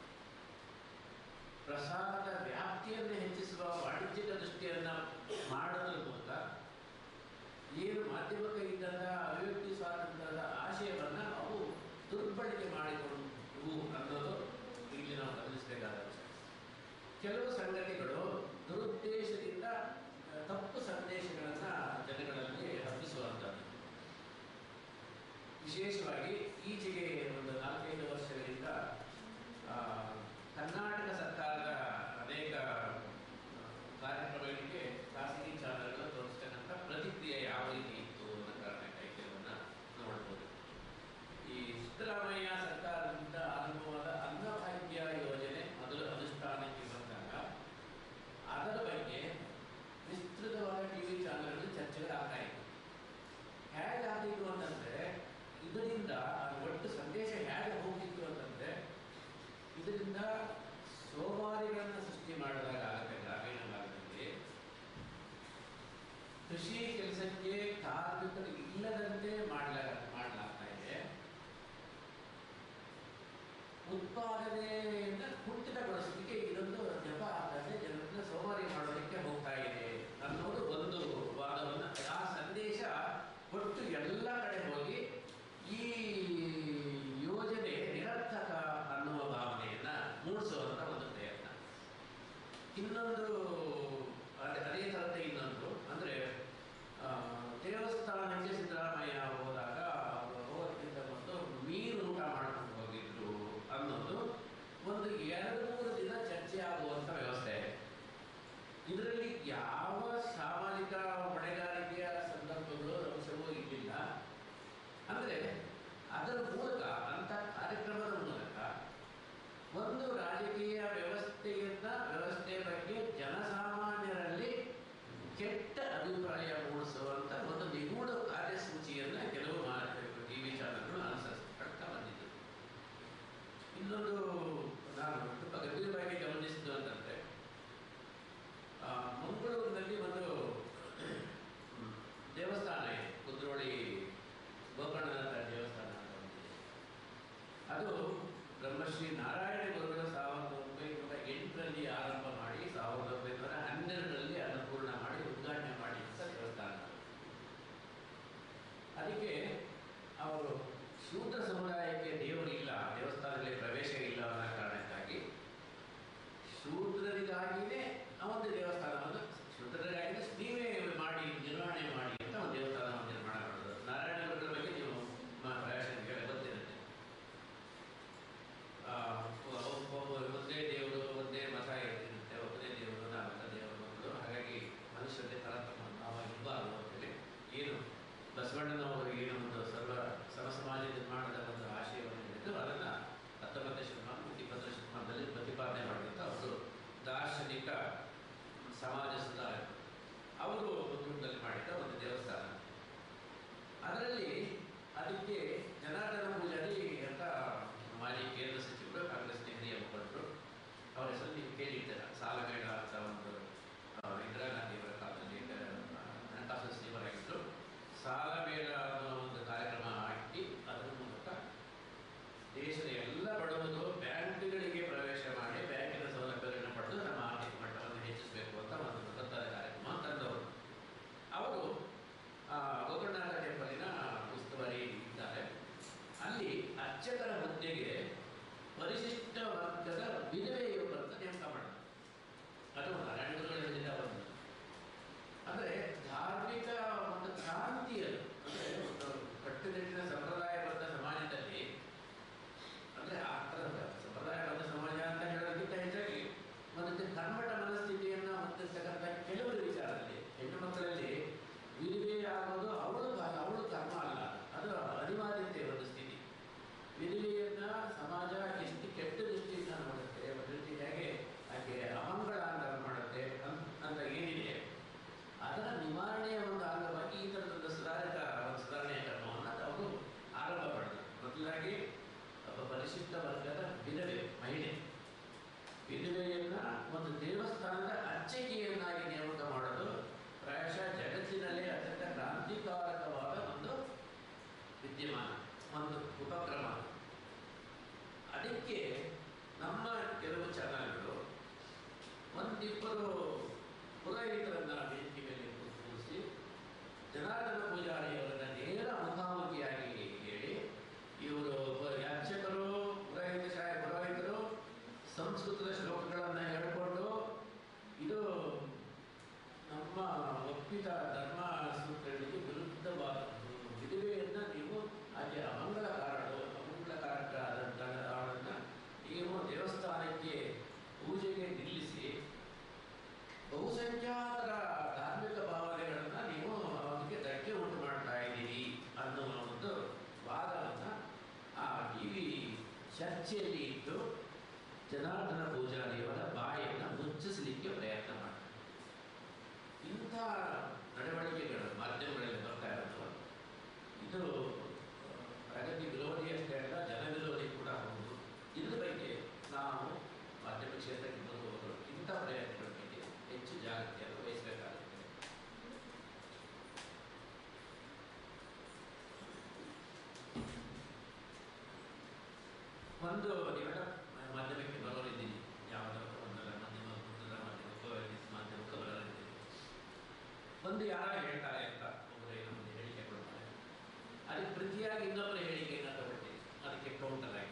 ಪ್ರಸಾರದ ವ್ಯಾಪ್ತಿಯನ್ನು ಹೆಚ್ಚಿಸುವ ವಾಣಿಜ್ಯಿಕ ದೃಷ್ಟಿಯನ್ನ ಮಾಡೋದ್ರ ಮೂಲಕ ಏನು ಮಾಧ್ಯಮಕ್ಕೆ ಇದ್ದಂಥ ಅಭಿವ್ಯಕ್ತಿ ಸ್ವಾತಂತ್ರ್ಯದ ಆಶಯವನ್ನ ಅವು ದುರ್ಬಳಕೆ ಮಾಡಿಕೊಂಡವು ಅನ್ನೋದು ಇಲ್ಲಿ ನಾವು ಗಮನಿಸಬೇಕಾದ ವಿಷಯ ಕೆಲವು ಸಂಗತಿಗಳು ದುರುದ್ದೇಶದಿಂದ ಆ, ತಪ್ಪು ಸಂದೇಶಗಳನ್ನ ಜನಗಳಲ್ಲಿ ಹಬ್ಬಿಸುವಂಥದ್ದು ವಿಶೇಷವಾಗಿ ಈಚೆಗೆ ಒಂದು ನಾಲ್ಕೈದು ವರ್ಷಗಳಿಂದ ಆ, ಕರ್ನಾಟಕ ಸರ್ಕಾರದ ಅನೇಕ ಆ, ಕಾರ್ಯಕ್ರಮಗಳಿಗೆ ಖಾಸಗಿ ಚಾನಲ್ಗಳು ತೋರಿಸ್ತಕ್ಕಂಥ ಪ್ರತಿಕ್ರಿಯೆ ಯಾವ ರೀತಿ ಇತ್ತು ಅನ್ನೋ ಕಾರಣಕ್ಕಾಗಿ ಕೆಲವನ್ನ ನೋಡ್ಬೋದು ಈ ಸಿದ್ದರಾಮಯ್ಯ ಸರ್ಕಾರದಿಂದ ಆರಂಭವಾದ ಅನ್ನಭಾಗ್ಯ ಯೋಜನೆ ಮೊದಲು ಅನುಷ್ಠಾನಕ್ಕೆ ಬಂದಾಗ ಅದರ ಬಗ್ಗೆ ವಿಸ್ತೃತವಾದ ಟಿವಿ ಚಾನಲ್ಗಳು ಚರ್ಚೆಗಳಾಗ್ತಾ ಇತ್ತು ಹೇಗೆ ಆಗ್ತಿತ್ತು ಅಂತಂದ್ರೆ ಇದರಿಂದ ಅದು ಒಟ್ಟು ಸಂದೇಶ ಹೇಗೆ ಹೋಗಿತ್ತು ಅಂತಂದ್ರೆ ಕೃಷಿ ಕೆಲಸಕ್ಕೆ ಕಾರ್ಮಿಕರು ಇಲ್ಲದಂತೆ ಮಾಡಲ ಮಾಡಲಾಗ್ತಾ ಇದೆ ಉತ್ಪಾದನೆಯನ್ನ ಕುಂಠಿತಗೊಳಿಸಲಿಕ್ಕೆ ಇದೊಂದು ಜಪ ಆಗದೆ ಜನರನ್ನ ಸೋಮಾರಿ ಮಾಡೋದಕ್ಕೆ ಹೋಗ್ತಾ ಇದೆ ಅನ್ನೋದು ಒಂದು ವಾದವನ್ನ ಆ ಸಂದೇಶ ಒಟ್ಟು ಎಲ್ಲ ಕಡೆ ಹೋಗಿ ಈ ಯೋಜನೆ ನಿರರ್ಥಕ ಅನ್ನುವ ಭಾವನೆಯನ್ನ ಮೂಡಿಸುವಂತ ಒಂದು ಪ್ರಯತ್ನ ಇನ್ನೊಂದು ಅದೇ ಅದೇ ಥರದ ಇನ್ನೊಂದು ಅಂದ್ರೆ ಆ, ದೇವಸ್ಥಾನಕ್ಕೆ ಸಿದ್ದರಾಮಯ್ಯ ಹೋದಾಗ ಅವರು ಹೋಗೋದಕ್ಕಿಂತ ಮೊದಲು ಮೀನು ಊಟ ಮಾಡ್ಕೊಂಡು ಹೋಗಿದ್ರು ಅನ್ನೋದು ಒಂದು ಎರಡು ಮೂರು ದಿನ ಚರ್ಚೆ ಆಗುವಂತ ವ್ಯವಸ್ಥೆ ಇದರಲ್ಲಿ ಯಾವ ಸಾಮಾಜಿಕ ಹೊಣೆಗಾರಿಕೆಯ ಸಂದರ್ಭಗಳು ಅಂಶವೂ ಇರಲಿಲ್ಲ ಅಂದ್ರೆ ಅದರ ಮೂಲಕ ಅಂತ ಕಾರ್ಯಕ್ರಮದ ಮೂಲಕ ಒಂದು ರಾಜಕೀಯ ವ್ಯವಸ್ಥೆಯನ್ನ ವ್ಯವಸ್ಥೆ ಬಗ್ಗೆ ಜನಸಾಮಾನ್ಯರಲ್ಲಿ ಕೆಟ್ಟ ಅಭಿಪ್ರಾಯ ಮೂಡಿಸುವಂತ ಒಂದು ನಿಗೂಢ ಕಾರ್ಯಸೂಚಿಯನ್ನ ಕೆಲವು ಟಿವಿ ಚಾನಲ್ಗಳು ಅನುಸರಿಸ್ತಾ ಬಂದಿದ್ದು ಇನ್ನೊಂದು ನಾನು ತುಂಬ ಗಂಭೀರವಾಗಿ ಗಮನಿಸಿದ್ದು ಅಂತಂದ್ರೆ ಆ, ಮಂಗಳೂರಿನಲ್ಲಿ ಒಂದು ಹ್ಮ್, ದೇವಸ್ಥಾನ ಇದೆ ಕುದ್ರೋಳಿ ಗೋಕರ್ಣನಾಥ ದೇವಸ್ಥಾನ ಅಂತ ಒಂದಿದೆ. ಅದು ಬ್ರಹ್ಮಶ್ರೀ ನಾರಾಯಣ ಗುರುಗಳು ಸಾವಿರದ ಒಂಬೈನೂರ ಎಂಟರಲ್ಲಿ ಆರಂಭ ಮಾಡಿ ಸಾವಿರದ ಒಂಬೈನೂರ ಹನ್ನೆರಡರಲ್ಲಿ ಅನ್ನಪೂರ್ಣ ಮಾಡಿ ಉದ್ಘಾಟನೆ ಮಾಡಿದಂಥ ದೇವಸ್ಥಾನ ಅದು. ಅದಕ್ಕೆ ಅವರು ಶೂದ್ರ ಸಮುದಾಯಕ್ಕೆ ದೇವರು ಇಲ್ಲ ದೇವಸ್ಥಾನದಲ್ಲಿ ಪ್ರವೇಶ ಇಲ್ಲ ಅನ್ನೋ ಕಾರಣಕ್ಕಾಗಿ ಶೂದ್ರರಿಗಾಗಿನೇ ಆ ಒಂದು ದೇವಸ್ಥಾನವನ್ನು ಶೂದ್ರರಿಗಾಗಿನೇ ನೀವೇ ಮಾಡಿ ನಿರ್ವಹಣೆ ಮಾಡಿ ಅಂತ ಒಂದು ದೇವಸ್ಥಾನವನ್ನು ನಿರ್ಮಾಣ ಮಾಡೋದು ನಾರಾಯಣ ಗುರುಗಳ ಬಗ್ಗೆ ನೀವು ಮ- ಪ್ರಾಯಶಃ ಗೊತ್ತಿರುತ್ತೆ ಆ, ಒ- ಒಬ್ಬ- ಒಂದೇ ದೇವರು ಒಂದೇ ಮತ ಇರುತ್ತೆ ಒಂದೇ ದೇವರು ನಾಲ್ಕು ದೇವರು ಮಕ್ಕಳು ಹಾಗಾಗಿ ಮನುಷ್ಯರಿಗೆ ತಾರತಮ್ಯ ಭಾವ ಇರಬಾರ್ದು ಅಂತೇಳಿ ಏನು ಬಸವಣ್ಣನವರು ಏನು ಒಂದು ಸರ್ವ ಸಮ ಸಮಾಜ ನಿರ್ಮಾಣದ ಒಂದು ಆಶಯವನ್ನು ಹಿಡಿದು ಅದನ್ನು ಹತ್ತೊಂಬತ್ತನೇ ಶತಮಾನ ಮತ್ತು ಇಪ್ಪತ್ತನೇ ಶತಮಾನದಲ್ಲಿ ಪ್ರತಿಪಾದನೆ ಮಾಡಿದಂಥ ಒಂದು ದಾರ್ಶನಿಕ ಸಮಾಜ ಸುಧಾರಕ ಅವರು ಮಂಗಳೂರಿನಲ್ಲಿ ಮಾಡಿದ ಒಂದು ದೇವಸ್ಥಾನ ಅದರಲ್ಲಿ ಅದಕ್ಕೆ ಜನಾರ್ದನ ಪೂಜಾರಿ ಅಂತ ಮಾಜಿ ಕೇಂದ್ರ ಸಚಿವರು ಕಾಂಗ್ರೆಸ್ನ ಹಿರಿಯ ಮುಖಂಡರು ಅವರ ಹೆಸರು ನೀವು ಕೇಳಿದ್ದೀರ ಸಾಲಮೇಳ ಅಂತ ಒಂದು ಆ, ಇಂದಿರಾ ಗಾಂಧಿ ಅವರ ಕಾಲದಲ್ಲಿ ಆ, ಹಣಕಾಸು ಸಚಿವರಾಗಿದ್ದರು ಸಾಲಮೇಳ ಅನ್ನೋ ಒಂದು ಕಾರ್ಯಕ್ರಮ ಹಾಕಿ ಅದರ ಮೂಲಕ ದೇಶದ ಎಲ್ಲ ಬಡವರು ಬ್ಯಾಂಕ್ಗಳಿಗೆ ಪ್ರವೇಶ ಮಾಡಿ ಬ್ಯಾಂಕಿನ ಸೌಲಭ್ಯಗಳನ್ನು ಪಡೆದು ನಮ್ಮ ಆರ್ಥಿಕ ಮಟ್ಟವನ್ನು ಹೆಚ್ಚಿಸಬೇಕು ಅಂತ ಒಂದು ಬೃಹತ್ತಾದ ಕಾರ್ಯಕ್ರಮ ತಂದವರು ಅವರು ಆ, ಗೋಕರ್ಣನಾಥ ಟೆಂಪಲಿನ ಉಸ್ತುವಾರಿ ಇದ್ದಾರೆ ಅಲ್ಲಿ ಅರ್ಚಕರ ಹುದ್ದೆಗೆ ಪರಿಶಿಷ್ಟ ವರ್ಗದ ವಿಧವೆಯೊಬ್ಬರನ್ನ ನೇಮಕ ಮಾಡಿದ್ರು ಅದು ನಾರಾಯಣ ಗುರುಗಳು ಹೇಳಿದ ಒಂದು ಅಂದ್ರೆ ಧಾರ್ಮಿಕ ಒಂದು ಕ್ರಾಂತಿಯದು ಅಂದ್ರೆ ಒಂದು ಕಟ್ಟುನಿಟ್ಟಿನ ಸಂಪ್ರದಾಯಬದ್ಧ ಸಮಾಜದಲ್ಲಿ ಅಂದ್ರೆ ಆ ಥರದ ಸಂಪ್ರದಾಯಬದ್ಧ ಸಮಾಜ ಅಂತ ಹೇಳೋದಕ್ಕಿಂತ ಹೆಚ್ಚಾಗಿ ಒಂದು ಕರ್ಮಠ ಮನಸ್ಥಿತಿಯನ್ನು ಹೊಂದಿರ್ತಕ್ಕಂಥ ಕೆಲವರು ವಿಚಾರದಲ್ಲಿ ಹೆಣ್ಣು ಮಕ್ಕಳಲ್ಲಿ ವಿಧವೆ ಆಗೋದು ಅವಳು ಅವಳು ಕರ್ಮ ಅಲ್ಲ ಅದು ಅನಿವಾರ್ಯತೆ ಒಂದು ಸ್ಥಿತಿ ವಿಧವೆಯನ್ನ ಸಮಾಜ ಎಷ್ಟು ಕೆಟ್ಟ ದೃಷ್ಟಿಯಿಂದ ನೋಡುತ್ತೆ ಒಂದು ರೀತಿ ಹೇಗೆ ಆಕೆ ಅಮಂಗಳ ಅಂತ ಮಾಡುತ್ತೆ ಅನ್- ಅಂತ ಏನಿದೆ ಅದರ ನಿವಾರಣೆಯ ಒಂದು ಅಂಗವಾಗಿ ಈ ಥರದ ಸುಧಾರಿತ ಒಂದು ಸುಧಾರಣೆಯ ಕ್ರಮವನ್ನು ಅವರು ಆರಂಭ ಮಾಡಿದ್ರು ಮೊದಲಾಗಿ ಒಬ್ಬ ಪರಿಶಿಷ್ಟ ವರ್ಗದ ವಿಧವೆ ಮಹಿಳೆ ವಿಧವೆಯನ್ನ ಒಂದು ದೇವಸ್ಥಾನದ ಅರ್ಚಕಿಯನ್ನಾಗಿ ನೇಮಕ ಮಾಡೋದು ಪ್ರಾಯಶಃ ಜಗತ್ತಿನಲ್ಲೇ ಅತ್ಯಂತ ಕ್ರಾಂತಿಕಾರಕವಾದ ಒಂದು ವಿದ್ಯಮಾನ ಒಂದು ಉಪಕ್ರಮ ಅದಕ್ಕೆ ನಮ್ಮ ಕೆಲವು ಚಾನಲ್ಗಳು ಒಂದಿಬ್ಬರು ಪುರೋಹಿತರನ್ನ ವೇದಿಕೆ ಮೇಲೆ ಕೂರಿಸಿ ಜನಾರ್ದನ ಪೂಜಾರಿಯವರನ್ನ ನೇರ ಮುಖಾಮುಖಿಯಾಗಿ ಹೇಳಿ ಇವರು ಯಾಚಕರು ಪುರೋಹಿತ ಶಾಯ ಪುರೋಹಿತರು ಸಂಸ್ಕೃತದ ಶ್ಲೋಕಗಳನ್ನು ಹೇಳಿಕೊಂಡು ಇದು ನಮ್ಮ ಒಪ್ಪಿತ ಧರ್ಮ ಸೂತ್ರಗಳಿಗೆ ವಿರುದ್ಧವಾದದ್ದು ವಿಧವೆಯನ್ನ ನೀವು ಹಾಗೆ ಅಮಂಗಳಕಾರರು ಅಮಂಗಳಕಾರಕರಾದಂಥ ಅವಳನ್ನ ನೀವು ದೇವಸ್ಥಾನಕ್ಕೆ ಪೂಜೆಗೆ ನಿಲ್ಲಿಸಿ ಒಂದು ಇವೆಲ್ಲ ಮಾಧ್ಯಮಕ್ಕೆ ಬರೋರಿದ್ದೀನಿ ಯಾವುದೋ ಒಂದರ ಮಾಧ್ಯಮ ಮುದ್ರಣ ಮಾಧ್ಯಮಕ್ಕೋ ಎಸ್ ಮಾಧ್ಯಮಕ್ಕೋ ಬರೋರಿದ್ದೀನಿ ಒಂದು ಯಾರೋ ಹೇಳ್ತಾರೆ ಅಂತ ಒಬ್ಬರು ಏನೋ ಒಂದು ಹೇಳಿಕೆ ಕೊಡ್ತಾರೆ ಅದಕ್ಕೆ ಪ್ರತಿಯಾಗಿ ಇನ್ನೊಬ್ಬರ ಹೇಳಿಕೆಯನ್ನು ತಗೊಳ್ತೀನಿ ಅದಕ್ಕೆ ಕೌಂಟರ್ ಆಗಿ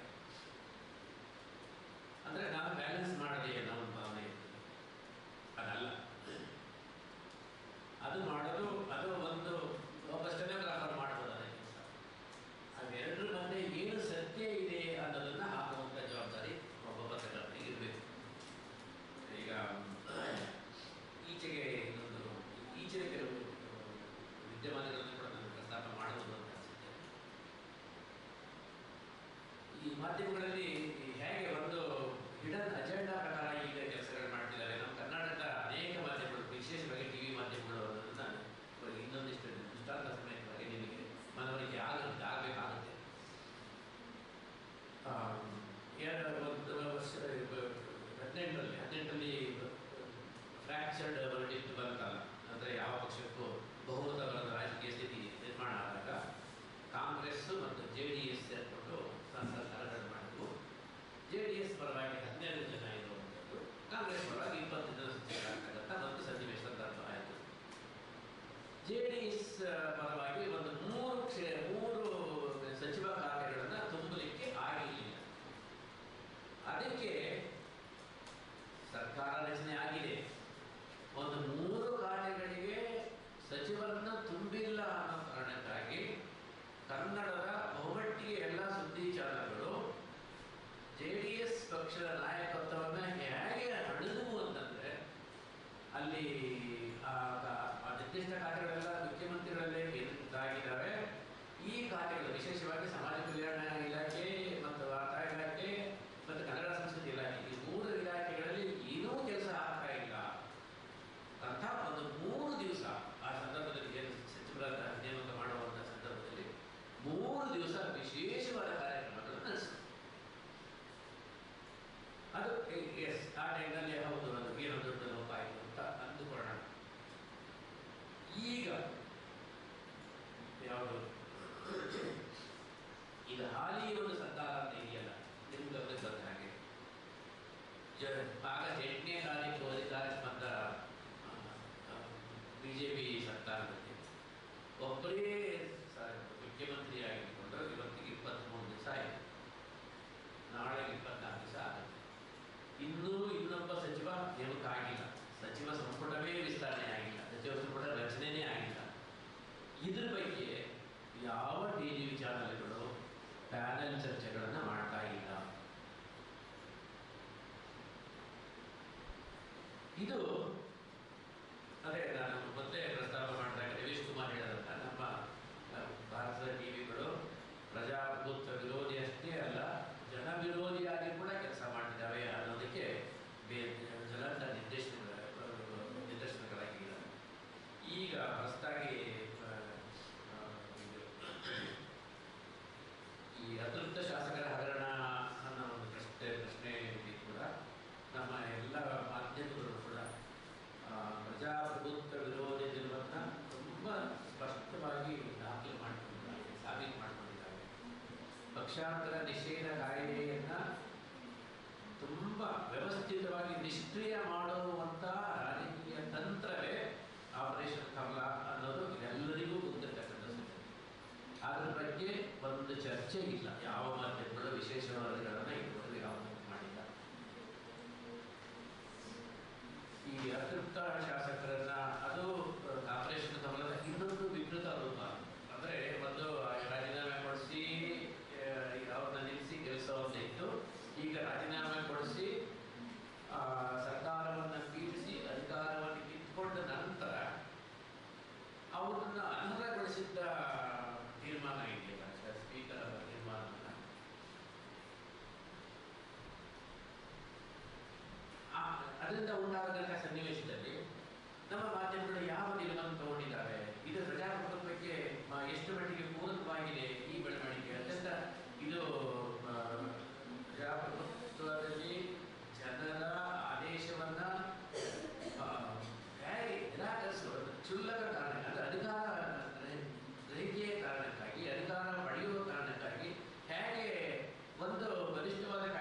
ಅಂದರೆ ನಾನು ಬ್ಯಾಲೆನ್ಸ್ ಮಾಡದೆ ಅನ್ನೋ ಒಂದು ಭಾವನೆ ಇರ್ತದೆ ಅದಲ್ಲ ಅದು ಮಾಡಲು ಅದು ಒಂದು ಒಬ್ಬ ಸ್ಟೆನೋಗ್ರಾಫರ್ ಮಾಡ್ಬೋದು ಅದೇ ಕೆಲಸ ಅವೆರಡರ ಮಧ್ಯೆ ಏನು ಸತ್ಯ ಇದೆ ಅನ್ನೋದನ್ನ ಹಾಕುವಂಥ ಜವಾಬ್ದಾರಿ ಒಬ್ಬ ಪತ್ರಕರ್ತನಿಗೆ ಇರಬೇಕು ಈಗ ಈಚೆಗೆ ಇನ್ನೊಂದು ಈಚಿನ ಕೆಲವು ವಿದ್ಯಮಾನಗಳನ್ನು ಕೂಡ ನಾನು ಪ್ರಸ್ತಾಪ ಮಾಡಬಹುದು ಅಂತ ಅನಿಸುತ್ತೆ ಈ ಮಾಧ್ಯಮಗಳಲ್ಲಿ ಹೇಗೆ ಒಂದು ಹಿಡನ್ ಅಜೆಂಡಾ ಪ್ರಕಾರ ಈಗ ಕೆಲಸಗಳು ಮಾಡ್ತಿದ್ದಾರೆ ನಮ್ಮ ಕರ್ನಾಟಕದ ಅನೇಕ ಮಾಧ್ಯಮಗಳು ವಿಶೇಷವಾಗಿ ಟಿವಿ ಮಾಧ್ಯಮಗಳು ಅನ್ನೋದನ್ನ ಇವಾಗ ಇನ್ನೊಂದಿಷ್ಟು ದೃಷ್ಟಾಂತ ಸಮೇತವಾಗಿ ನಿಮಗೆ ಮನವರಿಕೆ ಆಗುತ್ತೆ ಆಗಬೇಕಾಗುತ್ತೆ ಎರಡು ಒಂದು ವರ್ಷ ಹದಿನೆಂಟರಲ್ಲಿ ಹದಿನೆಂಟರಲ್ಲಿ ಫ್ರ್ಯಾಕ್ಚರ್ಡ್ ವರ್ಡಿಕ್ಟ್ ಬಂತಲ್ಲ ಅಂದರೆ ಯಾವ ಪಕ್ಷಕ್ಕೂ ಬಹುಮತ ಬರದ ರಾಜಕೀಯ ಸ್ಥಿತಿ ನಿರ್ಮಾಣ ಆದಾಗ ಕಾಂಗ್ರೆಸ್ ಮತ್ತು ಜೆ ಡಿ ಎಸ್ ಸೇರ್ಕೊಂಡು ಸರ್ಕಾರಗಳನ್ನು ಮಾಡಿದ್ವು ಜೆ ಡಿ ಎಸ್ ಪರವಾಗಿ ಹನ್ನೆರಡು ಜನ ಇರುವಂಥದ್ದು ಕಾಂಗ್ರೆಸ್ ಪರವಾಗಿ ಇಪ್ಪತ್ತು ಜನ ಸಚಿವರಾಗ್ತಕ್ಕಂಥ ಒಂದು ಸನ್ನಿವೇಶ ಸಂದರ್ಭ ಆಯಿತು ಜೆ ಡಿ ಎಸ್ ಪರವಾಗಿ ಒಂದು ಮೂರು ಕ್ಷೇ ಮೂರು ಸಚಿವ ಖಾತೆಗಳನ್ನು ತುಂಬಲಿಕ್ಕೆ ಆಗಲಿಲ್ಲ ಅದಕ್ಕೆ ಸರ್ಕಾರ ರಚನೆ ಆಗಿದೆ ಒಂದು ಮೂರು ಖಾತೆಗಳಿಗೆ ಸಚಿವರನ್ನ ತುಂಬಿಲ್ಲ ಅನ್ನೋ ಕಾರಣಕ್ಕಾಗಿ ಕನ್ನಡದ ಬಹುಮಟ್ಟಿಗೆ ಎಲ್ಲ ಸುದ್ದಿ ಚಾನಲ್ಗಳು ಜೆ ಡಿ ಎಸ್ ಪಕ್ಷದ ನಾಯಕತ್ವವನ್ನು ಹೇಗೆ ಹಣಿದವು ಅಂತಂದ್ರೆ ಅಲ್ಲಿ ಆ ಕ- ಆ ನಿರ್ದಿಷ್ಟ ಖಾತೆಗಳೆಲ್ಲ ಮುಖ್ಯಮಂತ್ರಿಗಳಲ್ಲೇ ಇದಾಗಿದ್ದಾವೆ ಈ ಖಾತೆಗಳು ವಿಶೇಷವಾಗಿ ಸಮಾಜ ಕಲ್ಯಾಣ ಇಲಾಖೆ ಮತ್ತು ವಾರ್ತಾ ಇಲಾಖೆ ಮತ್ತು ಕನ್ನಡ ಸಂಸ್ಕೃತಿ ಇಲಾಖೆ ಈ ಮೂರು ಇಲಾಖೆಗಳಲ್ಲಿ ಏನೂ ಕೆಲಸ ಆಗ್ತಾ ಇಲ್ಲ ಅಂತ ಒಂದು ಮೂರು ದಿವಸ ಆ ಸಂದರ್ಭದಲ್ಲಿ ಏನು ಸಚಿವರ ನೇಮಕ ಮಾಡುವಂಥ ಸಂದರ್ಭದಲ್ಲಿ ಮೂರು ದಿವಸ ವಿಶೇಷವಾದ ಕಾರ್ಯಕ್ರಮಗಳನ್ನು ನಡೆಸಿದ್ರು ಅದು ಎಸ್ ಆ ಟೈಮ್ನಲ್ಲಿ ಹೌದು ಅದು ಏನೋ ದೊಡ್ಡ ಲೋಪ ಆಯಿತು ಅಂತ ಅಂದುಕೊಳ್ಳೋಣ ಈಗ ಯಾವುದು ಈಗ ಹಾಲಿ ಒಂದು ಸರ್ಕಾರ ಅಂತ ಇದೆಯಲ್ಲ ನಿಮ್ಗೆ ಗಮನಕ್ಕೆ ಬಂದ ಹಾಗೆ ಜ ಆಗಸ್ಟ್ ಎಂಟನೇ ತಾರೀಕು ಅಧಿಕಾರಕ್ಕೆ ಬಂದ ಬಿ ಜೆ ಪಿ ಸರ್ಕಾರದಲ್ಲಿ ಒಬ್ಬರೇ ಸ- ಮುಖ್ಯಮಂತ್ರಿ ಆಗಿಕೊಂಡು ಇವತ್ತಿಗೆ ಇಪ್ಪತ್ತ್ಮೂರು ದಿವಸ ಆಯಿತು ನಾಳೆ ಇಪ್ಪತ್ನಾಲ್ಕು ದಿವಸ ಆಗುತ್ತೆ ಇನ್ನೂ ಇನ್ನೊಬ್ಬ ಸಚಿವ ನೇಮಕ ಆಗಿಲ್ಲ ಸಚಿವ ಸಂಪುಟವೇ ವಿಸ್ತರಣೆ ಆಗಿಲ್ಲ ಸಚಿವ ಸಂಪುಟ ರಚನೆನೇ ಆಗಿಲ್ಲ ಇದ್ರ ಬಗ್ಗೆ ಯಾವ ಟಿ ವಿ ಚಾನಲ್ಗಳು ಪ್ಯಾನೆಲ್ ಚರ್ಚೆಗಳನ್ನು ಮಾಡ್ತಾ ಇಲ್ಲ ಇದು ಅದೇ ನಾನು ಮೊದಲೇ ಪ್ರಸ್ತಾಪ ಮಾಡಿದಾಗ ರವೀಶ್ ಕುಮಾರ್ ಹೇಳಿದಂತ ನಮ್ಮ ಆ, ಭಾರತದ ಟಿವಿಗಳು ಪ್ರಜಾಪ್ರಭುತ್ವ ವಿರೋಧಿ ಅಷ್ಟೇ ಅಲ್ಲ ಜನ ವಿರೋಧಿಯಾಗಿ ಕೂಡ ಕೆಲಸ ಮಾಡ್ತಿದ್ದಾವೆ ಅನ್ನೋದಕ್ಕೆ ಬೇ- ಜ್ವಲಂತ ನಿರ್ದೇಶನ ನಿದರ್ಶನಗಳಾಗಿಲ್ಲ ಈಗ ಹೊಸದಾಗಿ ಆ, ಆ, ಇದು ಈ ಅತೃಪ್ತ ಶಾಸಕರ ಹಗರಣ ಅನ್ನೋ ಒಂದು ಪ್ರಶ್ನೆ ಪ್ರಶ್ನೆಯಲ್ಲಿ ಕೂಡ ನಮ್ಮ ಎಲ್ಲ ಮಾಧ್ಯಮಗಳು ಕೂಡ ಆ, ಪ್ರಜಾಪ್ರಭುತ್ವ ವಿರೋಧದಲ್ಲಿರುವಂಥ ತುಂಬ ಸ್ಪಷ್ಟವಾಗಿ ದಾಖಲೆ ಮಾಡಿಕೊಂಡಿದ್ದಾರೆ ಸಾಬೀತು ಮಾಡಿಕೊಂಡಿದ್ದಾರೆ ಪಕ್ಷಾಂತರ ನಿಷೇಧ ಕಾಯ್ದೆಯನ್ನ ತುಂಬ ವ್ಯವಸ್ಥಿತವಾಗಿ ನಿಷ್ಕ್ರಿಯ ಮಾಡುವಂಥ ರಾಜಕೀಯ ತಂತ್ರವೇ ಆಪರೇಷನ್ ಕಮಲ ಅನ್ನೋದು ಇದೆಲ್ಲರಿಗೂ ಗೊತ್ತಿರ್ತಕ್ಕಂಥ ಸಂಗತಿ ಅದ್ರ ಬಗ್ಗೆ ಒಂದು ಚರ್ಚೆ ಇಲ್ಲ ಯಾವ ಮಾಧ್ಯಮಗಳು ವಿಶೇಷ ವರದಿಗಳನ್ನು ಇಟ್ಕೊಂಡು ಯಾವ ಮಾಡಿಲ್ಲ ಈ ಅತೃಪ್ತ ಶಾಸಕರನ್ನ ಅದು ಆಪರೇಷನ್ ಕಮಲದ ಇನ್ನೊಂದು ವಿಕೃತ ರೂಪ ಅಂದ್ರೆ ಒಂದು ರಾಜೀನಾಮೆ ಕೊಡಿಸಿ ಅವ್ರನ್ನ ನಿಲ್ಲಿಸಿ ಕೆಲಸವನ್ನು ಇತ್ತು ಈಗ ರಾಜೀನಾಮೆ ಕೊಡಿಸಿ ಆ, ಸರ್ಕಾರವನ್ನ ಪೀಡಿಸಿ ಅಧಿಕಾರವನ್ನು ಕಿತ್ಕೊಂಡ ನಂತರ ಅವ್ರನ್ನ ಅನರ್ಹಗೊಳಿಸಿದ್ದ ತೀರ್ಮಾನ ಇದೆಯಲ್ಲ ಸ್ಪೀಕರ್ ಅವರ ತೀರ್ಮಾನವನ್ನ ಆ, ಅದರಿಂದ ಉಂಟಾಗದಂಥ ಸನ್ನಿವೇಶದಲ್ಲಿ ನಮ್ಮ ಮಾಧ್ಯಮಗಳು ಯಾವ ನಿಲುವನ್ನು ತಗೊಂಡಿದ್ದಾವೆ ಇದು ಪ್ರಜಾಪ್ರಭುತ್ವಕ್ಕೆ ಮ- ಎಷ್ಟು ಮಟ್ಟಿಗೆ ಪೂರಕವಾಗಿದೆ ಈ ಬೆಳವಣಿಗೆ ಅತ್ಯಂತ ಇದು ಆ, ಪ್ರಜಾಪ್ರಭುತ್ವದಲ್ಲಿ ಜನರ ಆದೇಶವನ್ನ ಆ, ಹೇಗೆ ನಿರಾಕರಿಸುವ ಒಂದು ಕ್ಷುಲ್ಲಕ ಕಾರಣ ಅಂದ್ರೆ ಅಧಿಕಾರ ಗ್ರಹಿ- ಗ್ರಹಿಕೆಯ ಕಾರಣಕ್ಕಾಗಿ ಅಧಿಕಾರ ಪಡೆಯುವ ಕಾರಣಕ್ಕಾಗಿ ಹೇಗೆ ಒಂದು ಬಲಿಷ್ಠವಾದ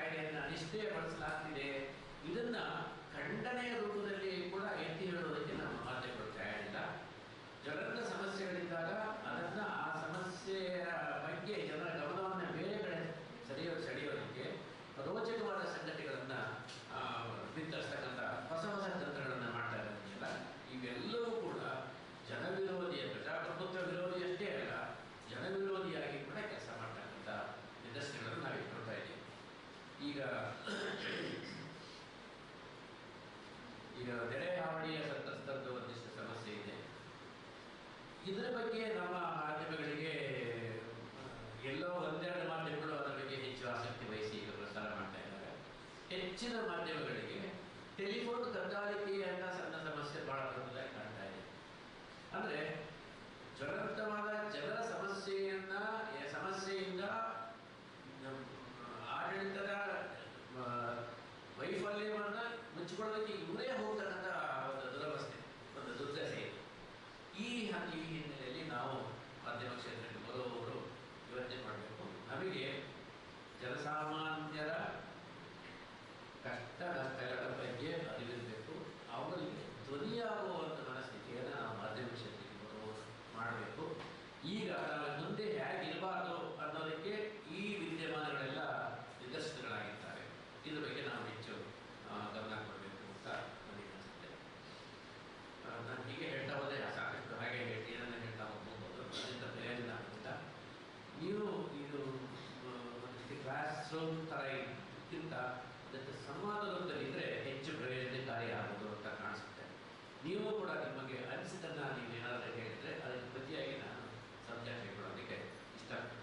ಈಗ ನೆರೆ ಹಾವಳಿಯ ಸಂತ್ರಸ್ತರದ್ದು ಒಂದಿಷ್ಟು ಸಮಸ್ಯೆ ಇದೆ ಇದರ ಬಗ್ಗೆ ನಮ್ಮ ಮಾಧ್ಯಮಗಳಿಗೆ ಆ, ಎಲ್ಲೋ ಒಂದೆರಡು ಮಾಧ್ಯಮಗಳು ಅದರ ಬಗ್ಗೆ ಹೆಚ್ಚು ಆಸಕ್ತಿ ವಹಿಸಿ ಈಗ ಪ್ರಸಾರ ಮಾಡ್ತಾ ಇದ್ದಾರೆ ಹೆಚ್ಚಿನ ಮಾಧ್ಯಮಗಳಿಗೆ ಟೆಲಿಫೋನ್ ಕದ್ದಾಲಿಕೆ ಅಂತ ಸಣ್ಣ ಸಮಸ್ಯೆ ಬಹಳ ದೊಡ್ಡದಾಗಿ ಕಾಣ್ತಾ ಇದೆ ಅಂದ್ರೆ ಜ್ವಲಂತವಾದ ಜನರ ಸಮಸ್ಯೆಯನ್ನ ಎ- ಸಮಸ್ಯೆಯಿಂದ ನಮ್ಮ ಆಡಳಿತದ ಆ, ವೈಫಲ್ಯವನ್ನ ಮುಚ್ಚಿಕೊಳ್ಳೋದಕ್ಕೆ ಇವರೇ ಹೋಗ್ತಕ್ಕಂಥ ಒಂದು ದುರವಸ್ಥೆ ಒಂದು ದುರ್ದಶೆ ಇದೆ. ಈ ಹ- ಈ ಹಿನ್ನೆಲೆಯಲ್ಲಿ ನಾವು ಮಾಧ್ಯಮ ಕ್ಷೇತ್ರಕ್ಕೆ ಬರುವವರು ಯೋಚನೆ ಮಾಡಬೇಕು ನಮಗೆ ಜನಸಾಮಾನ್ಯರ ಕಷ್ಟ ನಷ್ಟಗಳ ಬಗ್ಗೆ ಅರಿವಿರಬೇಕು ಅವರಿಗೆ ಧ್ವನಿಯಾಗುವಂಥ ಮನಸ್ಥಿತಿಯನ್ನು ನಾವು ಮಾಧ್ಯಮ ಕ್ಷೇತ್ರಕ್ಕೆ ಬರುವವರು ಮಾಡಬೇಕು ಈಗ ನಾವು ಮುಂದೆ ಹೇಗಿರಬಾರ್ದು ಅನ್ನೋದಕ್ಕೆ ಈ ವಿದ್ಯಮಾನಗಳೆಲ್ಲ ನಿದರ್ಶನಗಳಾಗಿರ್ತವೆ ಇದ್ರ ಬಗ್ಗೆ ನಾವು ಹೆಚ್ಚು ಆ, ಗಮನ ಕೊಡಬೇಕು ಅಂತ ನನಗೆ ಅನಿಸುತ್ತೆ ಆ, ನಾನು ಹೀಗೆ ಹೇಳ್ತಾ ಹೋದೆ ಸಾಕಷ್ಟು ಹಾಗೆ ಹೇಳಿ ಏನನ್ನ ಹೇಳ್ತಾ ಹೋಗ್ಬೋದು ಅದರಿಂದ ಪ್ರಯೋಜನ ಆಗುತ್ತಾ ನೀವು ಇದು ಆ, ಒಂದು ರೀತಿ ಕ್ಲಾಸ್ ರೂಮ್ ಥರ ಇದಕ್ಕಿಂತ ಅದಕ್ಕೆ ಸಂವಾದ ರೂಪದಲ್ಲಿದ್ದರೆ ಹೆಚ್ಚು ಪ್ರಯೋಜನಕಾರಿ ಆಗೋದು ಅಂತ ಕಾಣಿಸುತ್ತೆ ನೀವು ಕೂಡ ನಿಮಗೆ ಅನಿಸಿದ್ದನ್ನ ನೀವು ಏನಾದರೂ ಹೇಳಿದ್ರೆ ಅದಕ್ಕೆ ಪ್ರತಿಯಾಗಿ ನಾನು ಸಂದೇಶ ಕೊಡೋದಕ್ಕೆ ಇಷ್ಟಪಡ್ತೀನಿ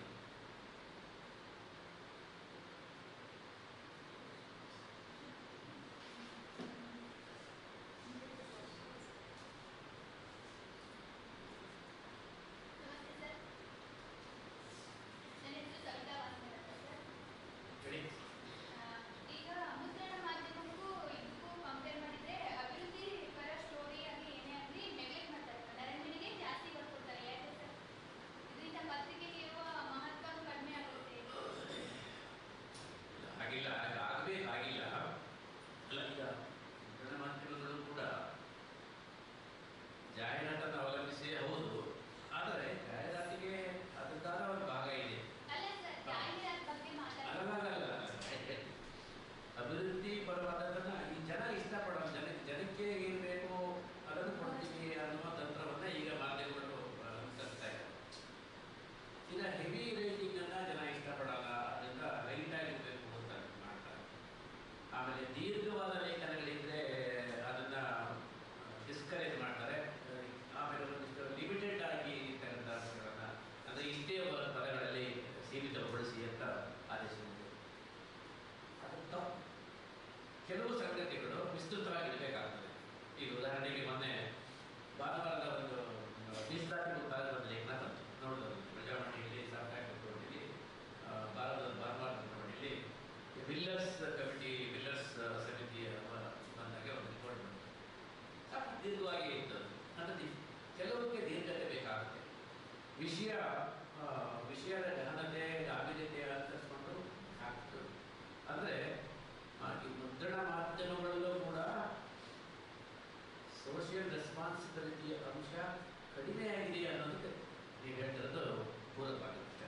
ನಮಸ್ತೆ ಸರ್ ನನ್ನ ಹೆಸರು ಸವಿತಾ ವಾಸಂತ ಸರ್ ಹೇಳಿ ಆ, ಈಗ ಮುದ್ರಣ ಮಾಧ್ಯಮಕ್ಕೂ ಇದಕ್ಕೂ ಕಂಪೇರ್ ಮಾಡಿದ್ರೆ ಅಭಿವೃದ್ಧಿ ಪರ ಸ್ಟೋರಿ ಆಗಲಿ ಏನೇ ಆಗಲಿ ನೆಗ್ಲೆಕ್ಟ್ ಮಾಡ್ತಾರೆ ಮನರಂಜನೆಗೆ ಜಾಸ್ತಿ ಒತ್ತು ಕೊಡ್ತಾರೆ ಯಾಕೆ ಸರ್ ಇದರಿಂದ ಪತ್ರಿಕೆಗೆ ಇರುವ ಮಹತ್ವ ಕಡಿಮೆ ಆಗುತ್ತೆ ಆಗಿಲ್ಲ ಹಾಗೆ ಆಗಬೇಕಾಗಿಲ್ಲ ಅಲ್ಲ ಈಗ ಮುದ್ರಣ ಮಾಧ್ಯಮಗಳು ಕೂಡ ಜಾಹೀರಾತನ್ನು ಅವಲಂಬಿಸಿ ಹೌದು ಆದರೆ ಜಾಹೀರಾತಿಗೆ ಅದಕ್ಕಾದ ಒಂದು ಭಾಗ ಇದೆ ಅಲ್ಲ ಸರ್ ಜಾಹೀರಾತ್ ಬಗ್ಗೆ ಅಲ್ಲ ಮಾತಾಡ್ತಾರೆ ಅಲ್ಲ, ಅಲ್ಲ. ಅಭಿವೃದ್ಧಿ ಪರವಾದದನ್ನ ಈ ಜನ ಇಷ್ಟಪಡೋ ಜನ ಜನಕ್ಕೆ ಏನ್ ಬೇಕು ಅದನ್ನು ಕೊಡ್ತೀವಿ ಅನ್ನುವ ತಂತ್ರವನ್ನ ಈಗ ಮಾಧ್ಯಮಗಳು ಆ, ಅನುಸರಿಸ್ತಾ ಇದ್ದಾರೆ ಈಗ ಹೆವಿ ರೇಟಿಂಗ್ ಅನ್ನ ಜನ ಇಷ್ಟಪಡಲ್ಲ ಅದರಿಂದ ಲೈಟ್ ಆಗಿರ್ಬೇಕು ಅಂತ ಮಾಡ್ತಾರೆ ಆಮೇಲೆ ದೀರ್ಘವಾದ ಲೇಖನಗಳಿದ್ರೆ ಅದನ್ನ ಡಿಸ್ಕರೇಜ್ ಮಾಡ್ತಾರೆ ಆಮೇಲೆ ಒಂದಿಷ್ಟು ಲಿಮಿಟೆಡ್ ಆಗಿ ಇರ್ತಕ್ಕಂಥ ಅಂಶಗಳನ್ನ ಅಂದ್ರೆ ಇಷ್ಟೇ ಬ- ಪದಗಳಲ್ಲಿ ಸೀಮಿತಗೊಳಿಸಿ ಅಂತ ಆದೇಶಿಸಿದೆ ಅದು ತಪ್ಪು ಕೆಲವು ಸಂಗತಿಗಳು ವಿಸ್ತೃತವಾಗಿರಬೇಕಾಗ್ತದೆ ಈಗ ಉದಾಹರಣೆಗೆ ಮೊನ್ನೆ ಭಾನುವಾರದ ಒಂದು ಮೀಸಲಾತಿ ಮುಂತಾದ ಒಂದು ಲೇಖನ ಬಂತು ನೋಡಿದ್ರು ಪ್ರಜಾವಾಣಿಯಲ್ಲಿ ಸರ್ಕಾರಿ ಪತ್ರದಲ್ಲಿ ಭಾರತದ ಭಾನುವಾರದ ಪತ್ರದಲ್ಲಿ ಬಿಲ್ಲರ್ಸ್ ಕಮಿಟಿ ಬಿಲ್ಲರ್ಸ್ ಸಮಿತಿಯ ಬಂದಾಗ ಒಂದು ರಿಪೋರ್ಟ್ ಬಂತು ಸಾಕು ದೀರ್ಘವಾಗಿ ಇತ್ತು ಅದು. ಅಂದ್ರೆ ಕೆಲವಕ್ಕೆ ದೀರ್ಘತೆ ಬೇಕಾಗುತ್ತೆ ವಿಷಯ ಆ, ವಿಷಯದ ಗಹನತೆ ಗಾಂಭೀರ್ಯತೆ ಅರ್ಥಿಸ್ಕೊಂಡು ಆಗ್ತದೆ ಅಂದ್ರೆ ಆ, ಈ ಮುದ್ರಣ ಮಾಧ್ಯಮಗಳಲ್ಲೂ ಕೂಡ ಸೋಷಿಯಲ್ ರೆಸ್ಪಾನ್ಸಿಬಿಲಿಟಿಯ ಅಂಶ ಕಡಿಮೆಯಾಗಿದೆ ಅನ್ನೋದಕ್ಕೆ ನೀವು ಹೇಳ್ತಿರೋದು ಪೂರಕವಾಗಿರುತ್ತೆ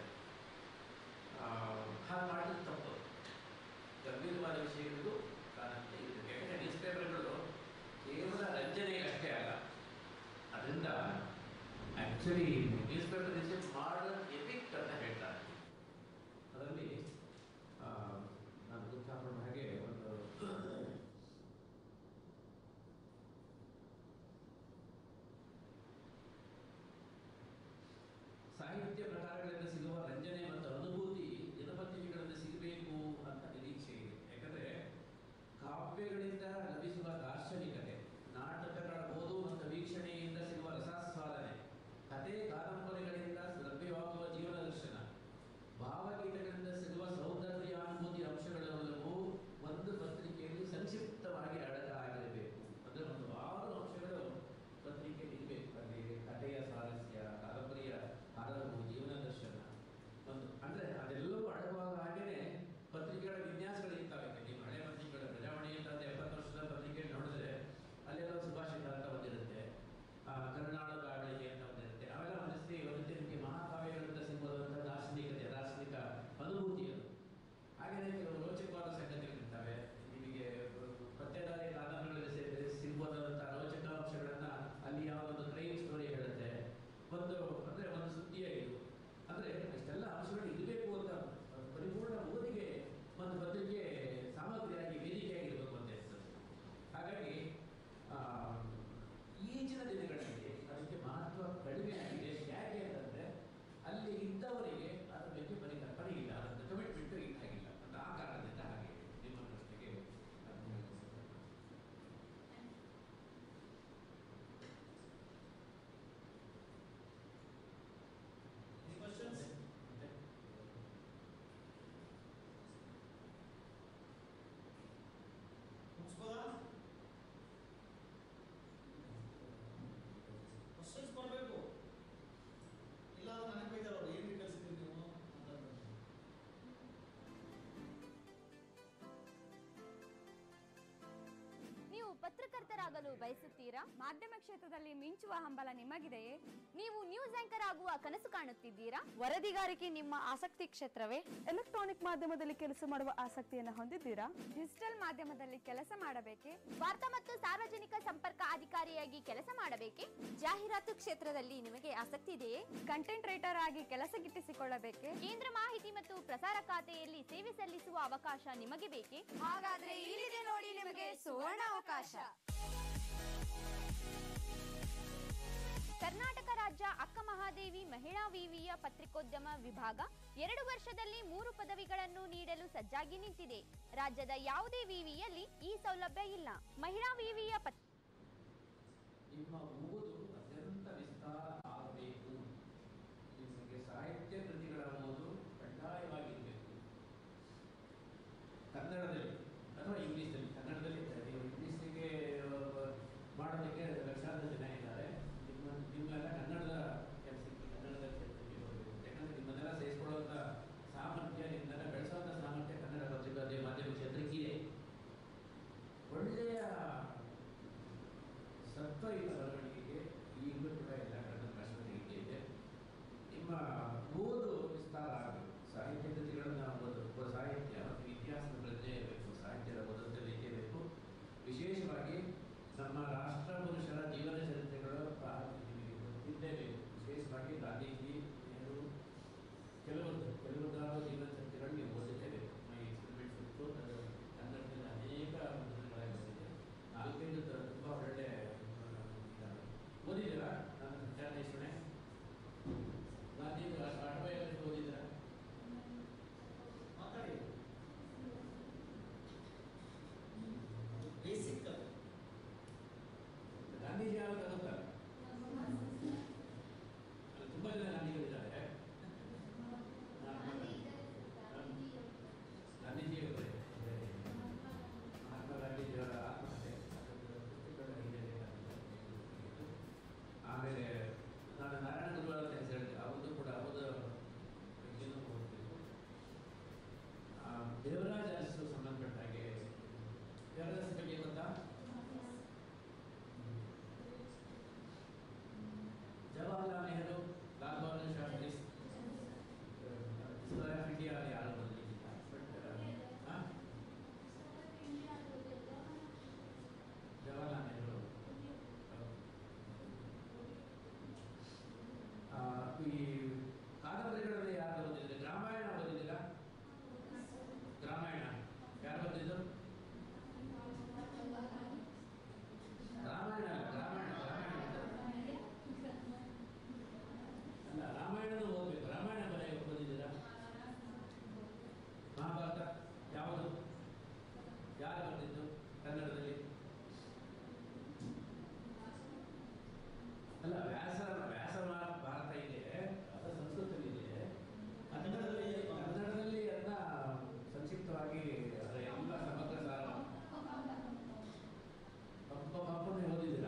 ಹಾಗೆ ಮಾಡಿದ್ರೆ ತಪ್ಪು ಗಂಭೀರವಾದ ವಿಷಯಗಳು ಕಾಣುತ್ತೆ ಇದು ಯಾಕಂದ್ರೆ ನ್ಯೂಸ್ ಪೇಪರ್ಗಳು ಕೇವಲ ರಂಜನೆಗಷ್ಟೇ ಅಲ್ಲ ಅದರಿಂದ actually newspaper is a modern epic ಅಂತ ಹೇಳ್ತಾರೆ ಅದರಲ್ಲಿ ಆ, ನಾನು ಗೊತ್ತಾಕೊಂಡ ಹಾಗೆ ಒಂದು ಸಾಹಿತ್ಯ ಪ್ರಕಾರಗಳಿಂದ ಸಿಗುವ ರಂಜನೆ ಮತ್ತು ಅನುಭೂತಿ ದಿನಪತ್ರಿಕೆಗಳಿಂದ ಸಿಗಬೇಕು ಅಂತ ನಿರೀಕ್ಷೆ ಇದೆ ಯಾಕಂದ್ರೆ ಕಾವ್ಯಗಳಿಂದ ಲಭಿಸುವ ದಾರ್ಶನಿಕತೆ ನಾಟಕಗಳ ಓದು ಮತ್ತು ವೀಕ್ಷಣೆಯಿಂದ ಸಿಗುವ ರಸಾಸ್ವಾದನೆ ಕತೆ ಕಾದಂಬರಿಗಳಿಂದ ಪತ್ರಕರ್ತರಾಗಲು ಬಯಸುತ್ತೀರಾ ಮಾಧ್ಯಮ ಕ್ಷೇತ್ರದಲ್ಲಿ ಮಿಂಚುವ ಹಂಬಲ ನಿಮಗಿದೆಯೇ ನೀವು ನ್ಯೂಸ್ ಆಂಕರ್ ಆಗುವ ಕನಸು ಕಾಣುತ್ತಿದ್ದೀರಾ ವರದಿಗಾರಿಕೆ ನಿಮ್ಮ ಆಸಕ್ತಿ ಕ್ಷೇತ್ರವೇ ಎಲೆಕ್ಟ್ರಾನಿಕ್ ಮಾಧ್ಯಮದಲ್ಲಿ ಕೆಲಸ ಮಾಡುವ ಆಸಕ್ತಿಯನ್ನು ಹೊಂದಿದ್ದೀರಾ ಡಿಜಿಟಲ್ ಮಾಧ್ಯಮದಲ್ಲಿ ಕೆಲಸ ಮಾಡಬೇಕೆ ವಾರ್ತಾ ಮತ್ತು ಸಾರ್ವಜನಿಕ ಸಂಪರ್ಕ ಅಧಿಕಾರಿಯಾಗಿ ಕೆಲಸ ಮಾಡಬೇಕೆ ಜಾಹೀರಾತು ಕ್ಷೇತ್ರದಲ್ಲಿ ನಿಮಗೆ ಆಸಕ್ತಿ ಇದೆಯೇ ಕಂಟೆಂಟ್ ರೈಟರ್ ಆಗಿ ಕೆಲಸ ಗಿಟ್ಟಿಸಿಕೊಳ್ಳಬೇಕೆ ಕೇಂದ್ರ ಮಾಹಿತಿ ಮತ್ತು ಪ್ರಸಾರ ಖಾತೆಯಲ್ಲಿ ಸೇವೆ ಸಲ್ಲಿಸುವ ಅವಕಾಶ ನಿಮಗೆ ಬೇಕೇ ಹಾಗಾದ್ರೆ ಇಲ್ಲಿದೆ ನೋಡಿ ನಿಮಗೆ ಸುವರ್ಣ ಅವಕಾಶ ಕರ್ನಾಟಕ ರಾಜ್ಯ ಅಕ್ಕ ಮಹಾದೇವಿ ಮಹಿಳಾ ವಿವಿಯ ಪತ್ರಿಕೋದ್ಯಮ ವಿಭಾಗ ಎರಡು ವರ್ಷದಲ್ಲಿ ಮೂರು ಪದವಿಗಳನ್ನು ನೀಡಲು ಸಜ್ಜಾಗಿ ನಿಂತಿದೆ ರಾಜ್ಯದ ಯಾವುದೇ ವಿವಿಯಲ್ಲಿ ಈ ಸೌಲಭ್ಯ ಇಲ್ಲ ಮಹಿಳಾ ವಿವಿಯ ಪತ್ ನಿಮ್ಮ ಓದು ಅತ್ಯಂತ ವಿಸ್ತಾರ ಆಗಬೇಕು ನಿಮಗೆ ಸಾಹಿತ್ಯ ಕೃತಿಗಳ ಓದು ಕಡ್ಡಾಯವಾಗಿರಬೇಕು ಕನ್ನಡದಲ್ಲಿ ಅಥವಾ ಇಂಗ್ಲೀಷಲ್ಲಿ ಕನ್ನಡದಲ್ಲಿ ನೀವು ಇಂಗ್ಲೀಷಿಗೆ ಮಾಡೋದಕ್ಕೆ ಲಕ್ಷಾಂತರ ಜನ ಇದ್ದಾರೆ ನಿಮ್ಮ ನಿಮ್ಮೆಲ್ಲ ಕನ್ನಡದ ಕೆಲಸಕ್ಕೆ ಕನ್ನಡದ ಕ್ಷೇತ್ರಕ್ಕೆ ಹೋಗಬೇಕು ಯಾಕಂದರೆ ನಿಮ್ಮನ್ನೆಲ್ಲ ಸೇರಿಸ್ಕೊಳ್ಳುವಂಥ ಸಾಮರ್ಥ್ಯ ನಿಮ್ಮನ್ನೆಲ್ಲ ಬೆಳೆಸುವಂಥ ಸಾಮರ್ಥ್ಯ ಕನ್ನಡ ಪತ್ರಿಕೋದ್ಯಮ ಮಾಧ್ಯಮ ಕ್ಷೇತ್ರಕ್ಕೆ ಇದೆ ಒಳ್ಳೆಯ ಸತ್ವಯುತ ಬರವಣಿಗೆಗೆ ಈಗಲೂ ಕೂಡ ಎಲ್ಲ ಕನ್ನಡ ರಾಷ್ಟ್ರದಲ್ಲಿ ಇದೆ ನಿಮ್ಮ ಓದು ವಿಸ್ತಾರ ಆಗಬೇಕು ಸಾಹಿತ್ಯ ಕೃತಿಗಳನ್ನು ಓದು ಓ- ಸಾಹಿತ್ಯ ಮತ್ತು ಇತಿಹಾಸದ ಪ್ರಜ್ಞೆ ಇರಬೇಕು ಸಾಹಿತ್ಯದ ಓದುತ್ತಲೇ ಬೇಕು ವಿಶೇಷವಾಗಿ ನಮ್ಮ ರಾಷ್ಟ್ರ ಪುರುಷರ ಜೀವನ ಚರಿತ್ರೆಗಳು ಬಹಳ ನಿಮಗೆ ಗೊತ್ತಿದ್ದೇ ಬೇಕು ವಿಶೇಷವಾಗಿ ಗಾಂಧೀಜಿ ನೆಹರು ಕೆಲವೊಂದು ಕೆಲವೊಂದಾದ ಜೀವನ ಚರಿತ್ರೆಗಳು ನೀವು ಓದಲೇಬೇಕು ಮೈ ಎಕ್ಸ್ಪೆರಿಮೆಂಟ್ಸ್ ಇತ್ತು ಅದು ಕನ್ನಡದಲ್ಲಿ ಅನೇಕ ಮುದ್ರಣಗಳಾಗಿ ಬಂದಿದೆ ನಾಲ್ಕೈದು ತ- ತುಂಬ ಒಳ್ಳೆ ಆ, ಇದಾವೆ. ಓದಿದ್ದೀರಾ ನಾನು ವಿಚಾರಣೇಶ್ವರಣೆ ಗಾಂಧಿ ಆಟೋಬಯೋಗ್ರಫಿ ಓದಿದ್ದೀರಾ ಮಾತಾಡಿ ಬೇಸಿಕ್ ಅದು ಗಾಂಧೀಜಿ ಯಾರು ತಗೋತಾರೆ ಅಲ್ಲಿ ತುಂಬ ಜನ ಗಾಂಧಿಗಳಿದ್ದಾರೆ ಗಾಂಧೀಜಿ ಅವರೇ ಮಹಾತ್ಮ ಗಾಂಧೀಜಿಯವರ ಆತ್ಮಕಥೆ ಅದೊಂದು ಪುಸ್ತಕದಲ್ಲಿ ಇದೆ ಗಾಂಧೀಜಿ. ಆಮೇಲೆ ನಾನು ನಾರಾಯಣ ಗುರುವಾರ ಅಂತ ಹೆಸರು ಹೇಳಿದೆ ಅವತ್ತು ಕೂಡ ಅವರ ಬಗ್ಗೆನೂ ಓದಬೇಕು ಆ, ದೇವರಾಜ ಅರಸು ಸಂಬಂಧಪಟ್ಟ ಹಾಗೆ ದೇವರಾಜ ಅರಸು ಬಗ್ಗೆ ಗೊತ್ತಾ Jawaharlal Nehru Lal Bahadur Shastri history of India ಯಾರು ಬರಲಿಲ್ಲ ಬಟ್ ಜವಾಹರ್ಲಾಲ್ ನೆಹರು ಆ, ಈ ಕಾದಂಬರಿಗಳಲ್ಲಿ ಯಾರು ಓದಿದ್ರೆ ರಾಮಾಯಣ ಓದಿದ್ದೀರಾ ರಾಮಾಯಣ ಯಾರು ಓದಿದ್ದು ರಾಮಾಯಣ ಅಲ್ಲ, ರಾಮಾಯಣ ರಾಮಾಯಣ ಅಲ್ಲ ರಾಮಾಯಣದ ಓದಬೇಕು ರಾಮಾಯಣ ಬರೆಯ ಓದಿದ್ದೀರಾ ಮಹಾಭಾರತ ಯಾವುದು ಯಾರು ಬರೆದಿದ್ದು ಕನ್ನಡದಲ್ಲಿ ಅಲ್ಲ ವ್ಯಾಸ ವ್ಯಾಸ ಮಾ- ಭಾರತ ಇದೆ ಅದು ಸಂಸ್ಕೃತದಲ್ಲಿ ಇದೆ ಕನ್ನಡದಲ್ಲಿ ಕನ್ನಡದಲ್ಲಿ ಅದನ್ನ ಸಂಕ್ಷಿಪ್ತವಾಗಿ ಅದರ ಎಲ್ಲ ಸಮಗ್ರ ಸಾರ ಪಪ್ಪ ಪಪ್ಪನೇ ಓದಿದ್ದೀರಾ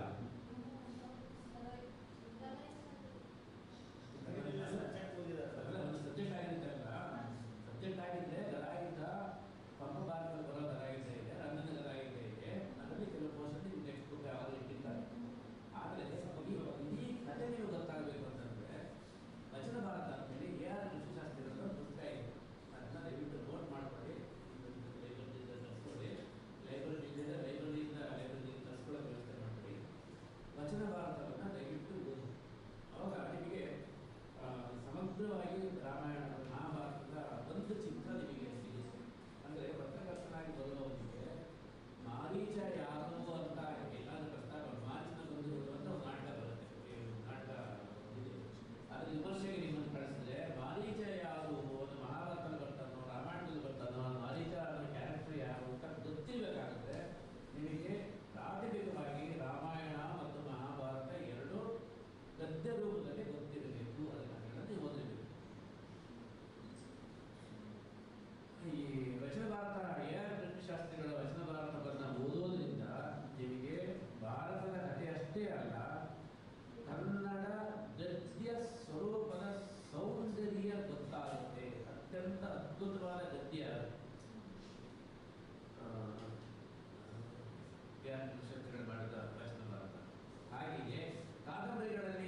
ಅಲ್ಲ ಒಂದು ಸಬ್ಜೆಕ್ಟ್ ಆಗಿರುತ್ತೆ ಅಲ್ಲ ಸಬ್ಜೆಕ್ಟ್ ಆಗಿದ್ರೆ ಗದಾಗಿದ್ದ ಪಪ್ಪ ಭಾರತದಲ್ಲಿ ಬರೋ ಗದಾಗಿದ್ದ ಇದೆ ರಂಗನ ಗದಾಗಿದ್ದ ಇದೆ ಅದರಲ್ಲಿ ಕೆಲವು ಪೋರ್ಷನ್ ನಿಮ್ಗೆ ಟೆಕ್ಸ್ಟ್ ಬುಕ್ ಯಾವಾಗ ಇಟ್ಟಿರ್ತಾರೆ ಆದರೆ ಈ ಇಡೀ ಕಥೆ ನೀವು ಗೊತ್ತಾಗಬೇಕು ಅಂತಂದ್ರೆ ವಚನ ಭಾರತ ಅಂತೇಳಿ ಎ ಆರ್ ಕೃಷಿಶಾಸ್ತ್ರಿಗಳ ಪುಸ್ತಕ ಇದೆ ಅದನ್ನ ದಯವಿಟ್ಟು ನೋಟ್ ಮಾಡ್ಕೊಳ್ಳಿ ಲೈಬ್ರರಿಯಿಂದ ತರಿಸ್ಕೊಳ್ಳಿ ಲೈಬ್ರರಿ ಇದ್ದರೆ ಲೈಬ್ರರಿಯಿಂದ ಲೈಬ್ರರಿಯಿಂದ ತರಿಸ್ಕೊಳ್ಳೋ ವ್ಯವಸ್ಥೆ ಮಾಡ್ಕೊಳ್ಳಿ ವಚನ ಭಾರತವನ್ನು ದಯವಿಟ್ಟು ಓದಿ ಅವಾಗ ನಿಮಗೆ ಆ, ಸಮಗ್ರವಾಗಿ ರಾಮಾಯಣ ಮಹಾಭಾರತದ ಒಂದು ಚಿತ್ರ ನಿಮಗೆ ಸಿಗುತ್ತೆ ಅಂದರೆ ಪತ್ರಕರ್ತನಾಗಿ ಬರುವವನಿಗೆ ಮಾರೀಚ ಯಾರು ಅಂತ ಎಲ್ಲಾದ್ರೂ ಪ್ರಸ್ತಾಪ ಮಾರೀಚನ ಬಂದು ಅಂತ ಒಂದು ನಾಟಕ ಬರುತ್ತೆ ಈ ನಾಟಕ ಇದೆ ಅದ್ರ ವಿಮರ್ಶೆಗೆ ನಿಮ್ಮನ್ನು ಕಳಿಸಿದ್ರೆ ಮಾರೀಚ ಯಾರು ಒಂದು ಮಹಾಭಾರತದಲ್ಲಿ ಬರ್ತಾನೋ ರಾಮಾಯಣದಲ್ಲಿ ಬರ್ತಾನೋ ಮಾರೀಚ ಅನ್ನೋ ಕ್ಯಾರೆಕ್ಟರ್ ಯಾರು ಅಂತ ಗೊತ್ತಿರಬೇಕಾಗುತ್ತೆ ನಿಮಗೆ ಪ್ರಾಥಮಿಕವಾಗಿ ರಾಮಾಯಣ ಮತ್ತು ಮಹಾಭಾರತ ಎರಡು ಗದ್ಯ ರೂಪದಲ್ಲಿ ಗೊತ್ತಿರಬೇಕು ಅದನ್ನು ಹೇಳೋದು ನೀವು ಓದಬೇಕು ಈ ವಚನ ಭಾರತ ಎ ಆರ್ ಕೃಷ್ಣಶಾಸ್ತ್ರಿಗಳ ವಚನ ಭಾರತವನ್ನು ಓದೋದ್ರಿಂದ ನಿಮಗೆ ಭಾರತದ ಕಥೆ ಅಷ್ಟೇ ಅಲ್ಲ ಕನ್ನಡ ಗದ್ಯ ಸ್ವರೂಪದ ಸೌಂದರ್ಯ ಗೊತ್ತಾಗುತ್ತೆ ಅತ್ಯಂತ ಅದ್ಭುತವಾದ ಗದ್ಯ ಆ, ಕೆ ಆರ್ ಕೃಷ್ಣಶಾಸ್ತ್ರಿಗಳ ಸಾರಿಗೆ ಕಾದಂಬರಿಗಳಲ್ಲಿ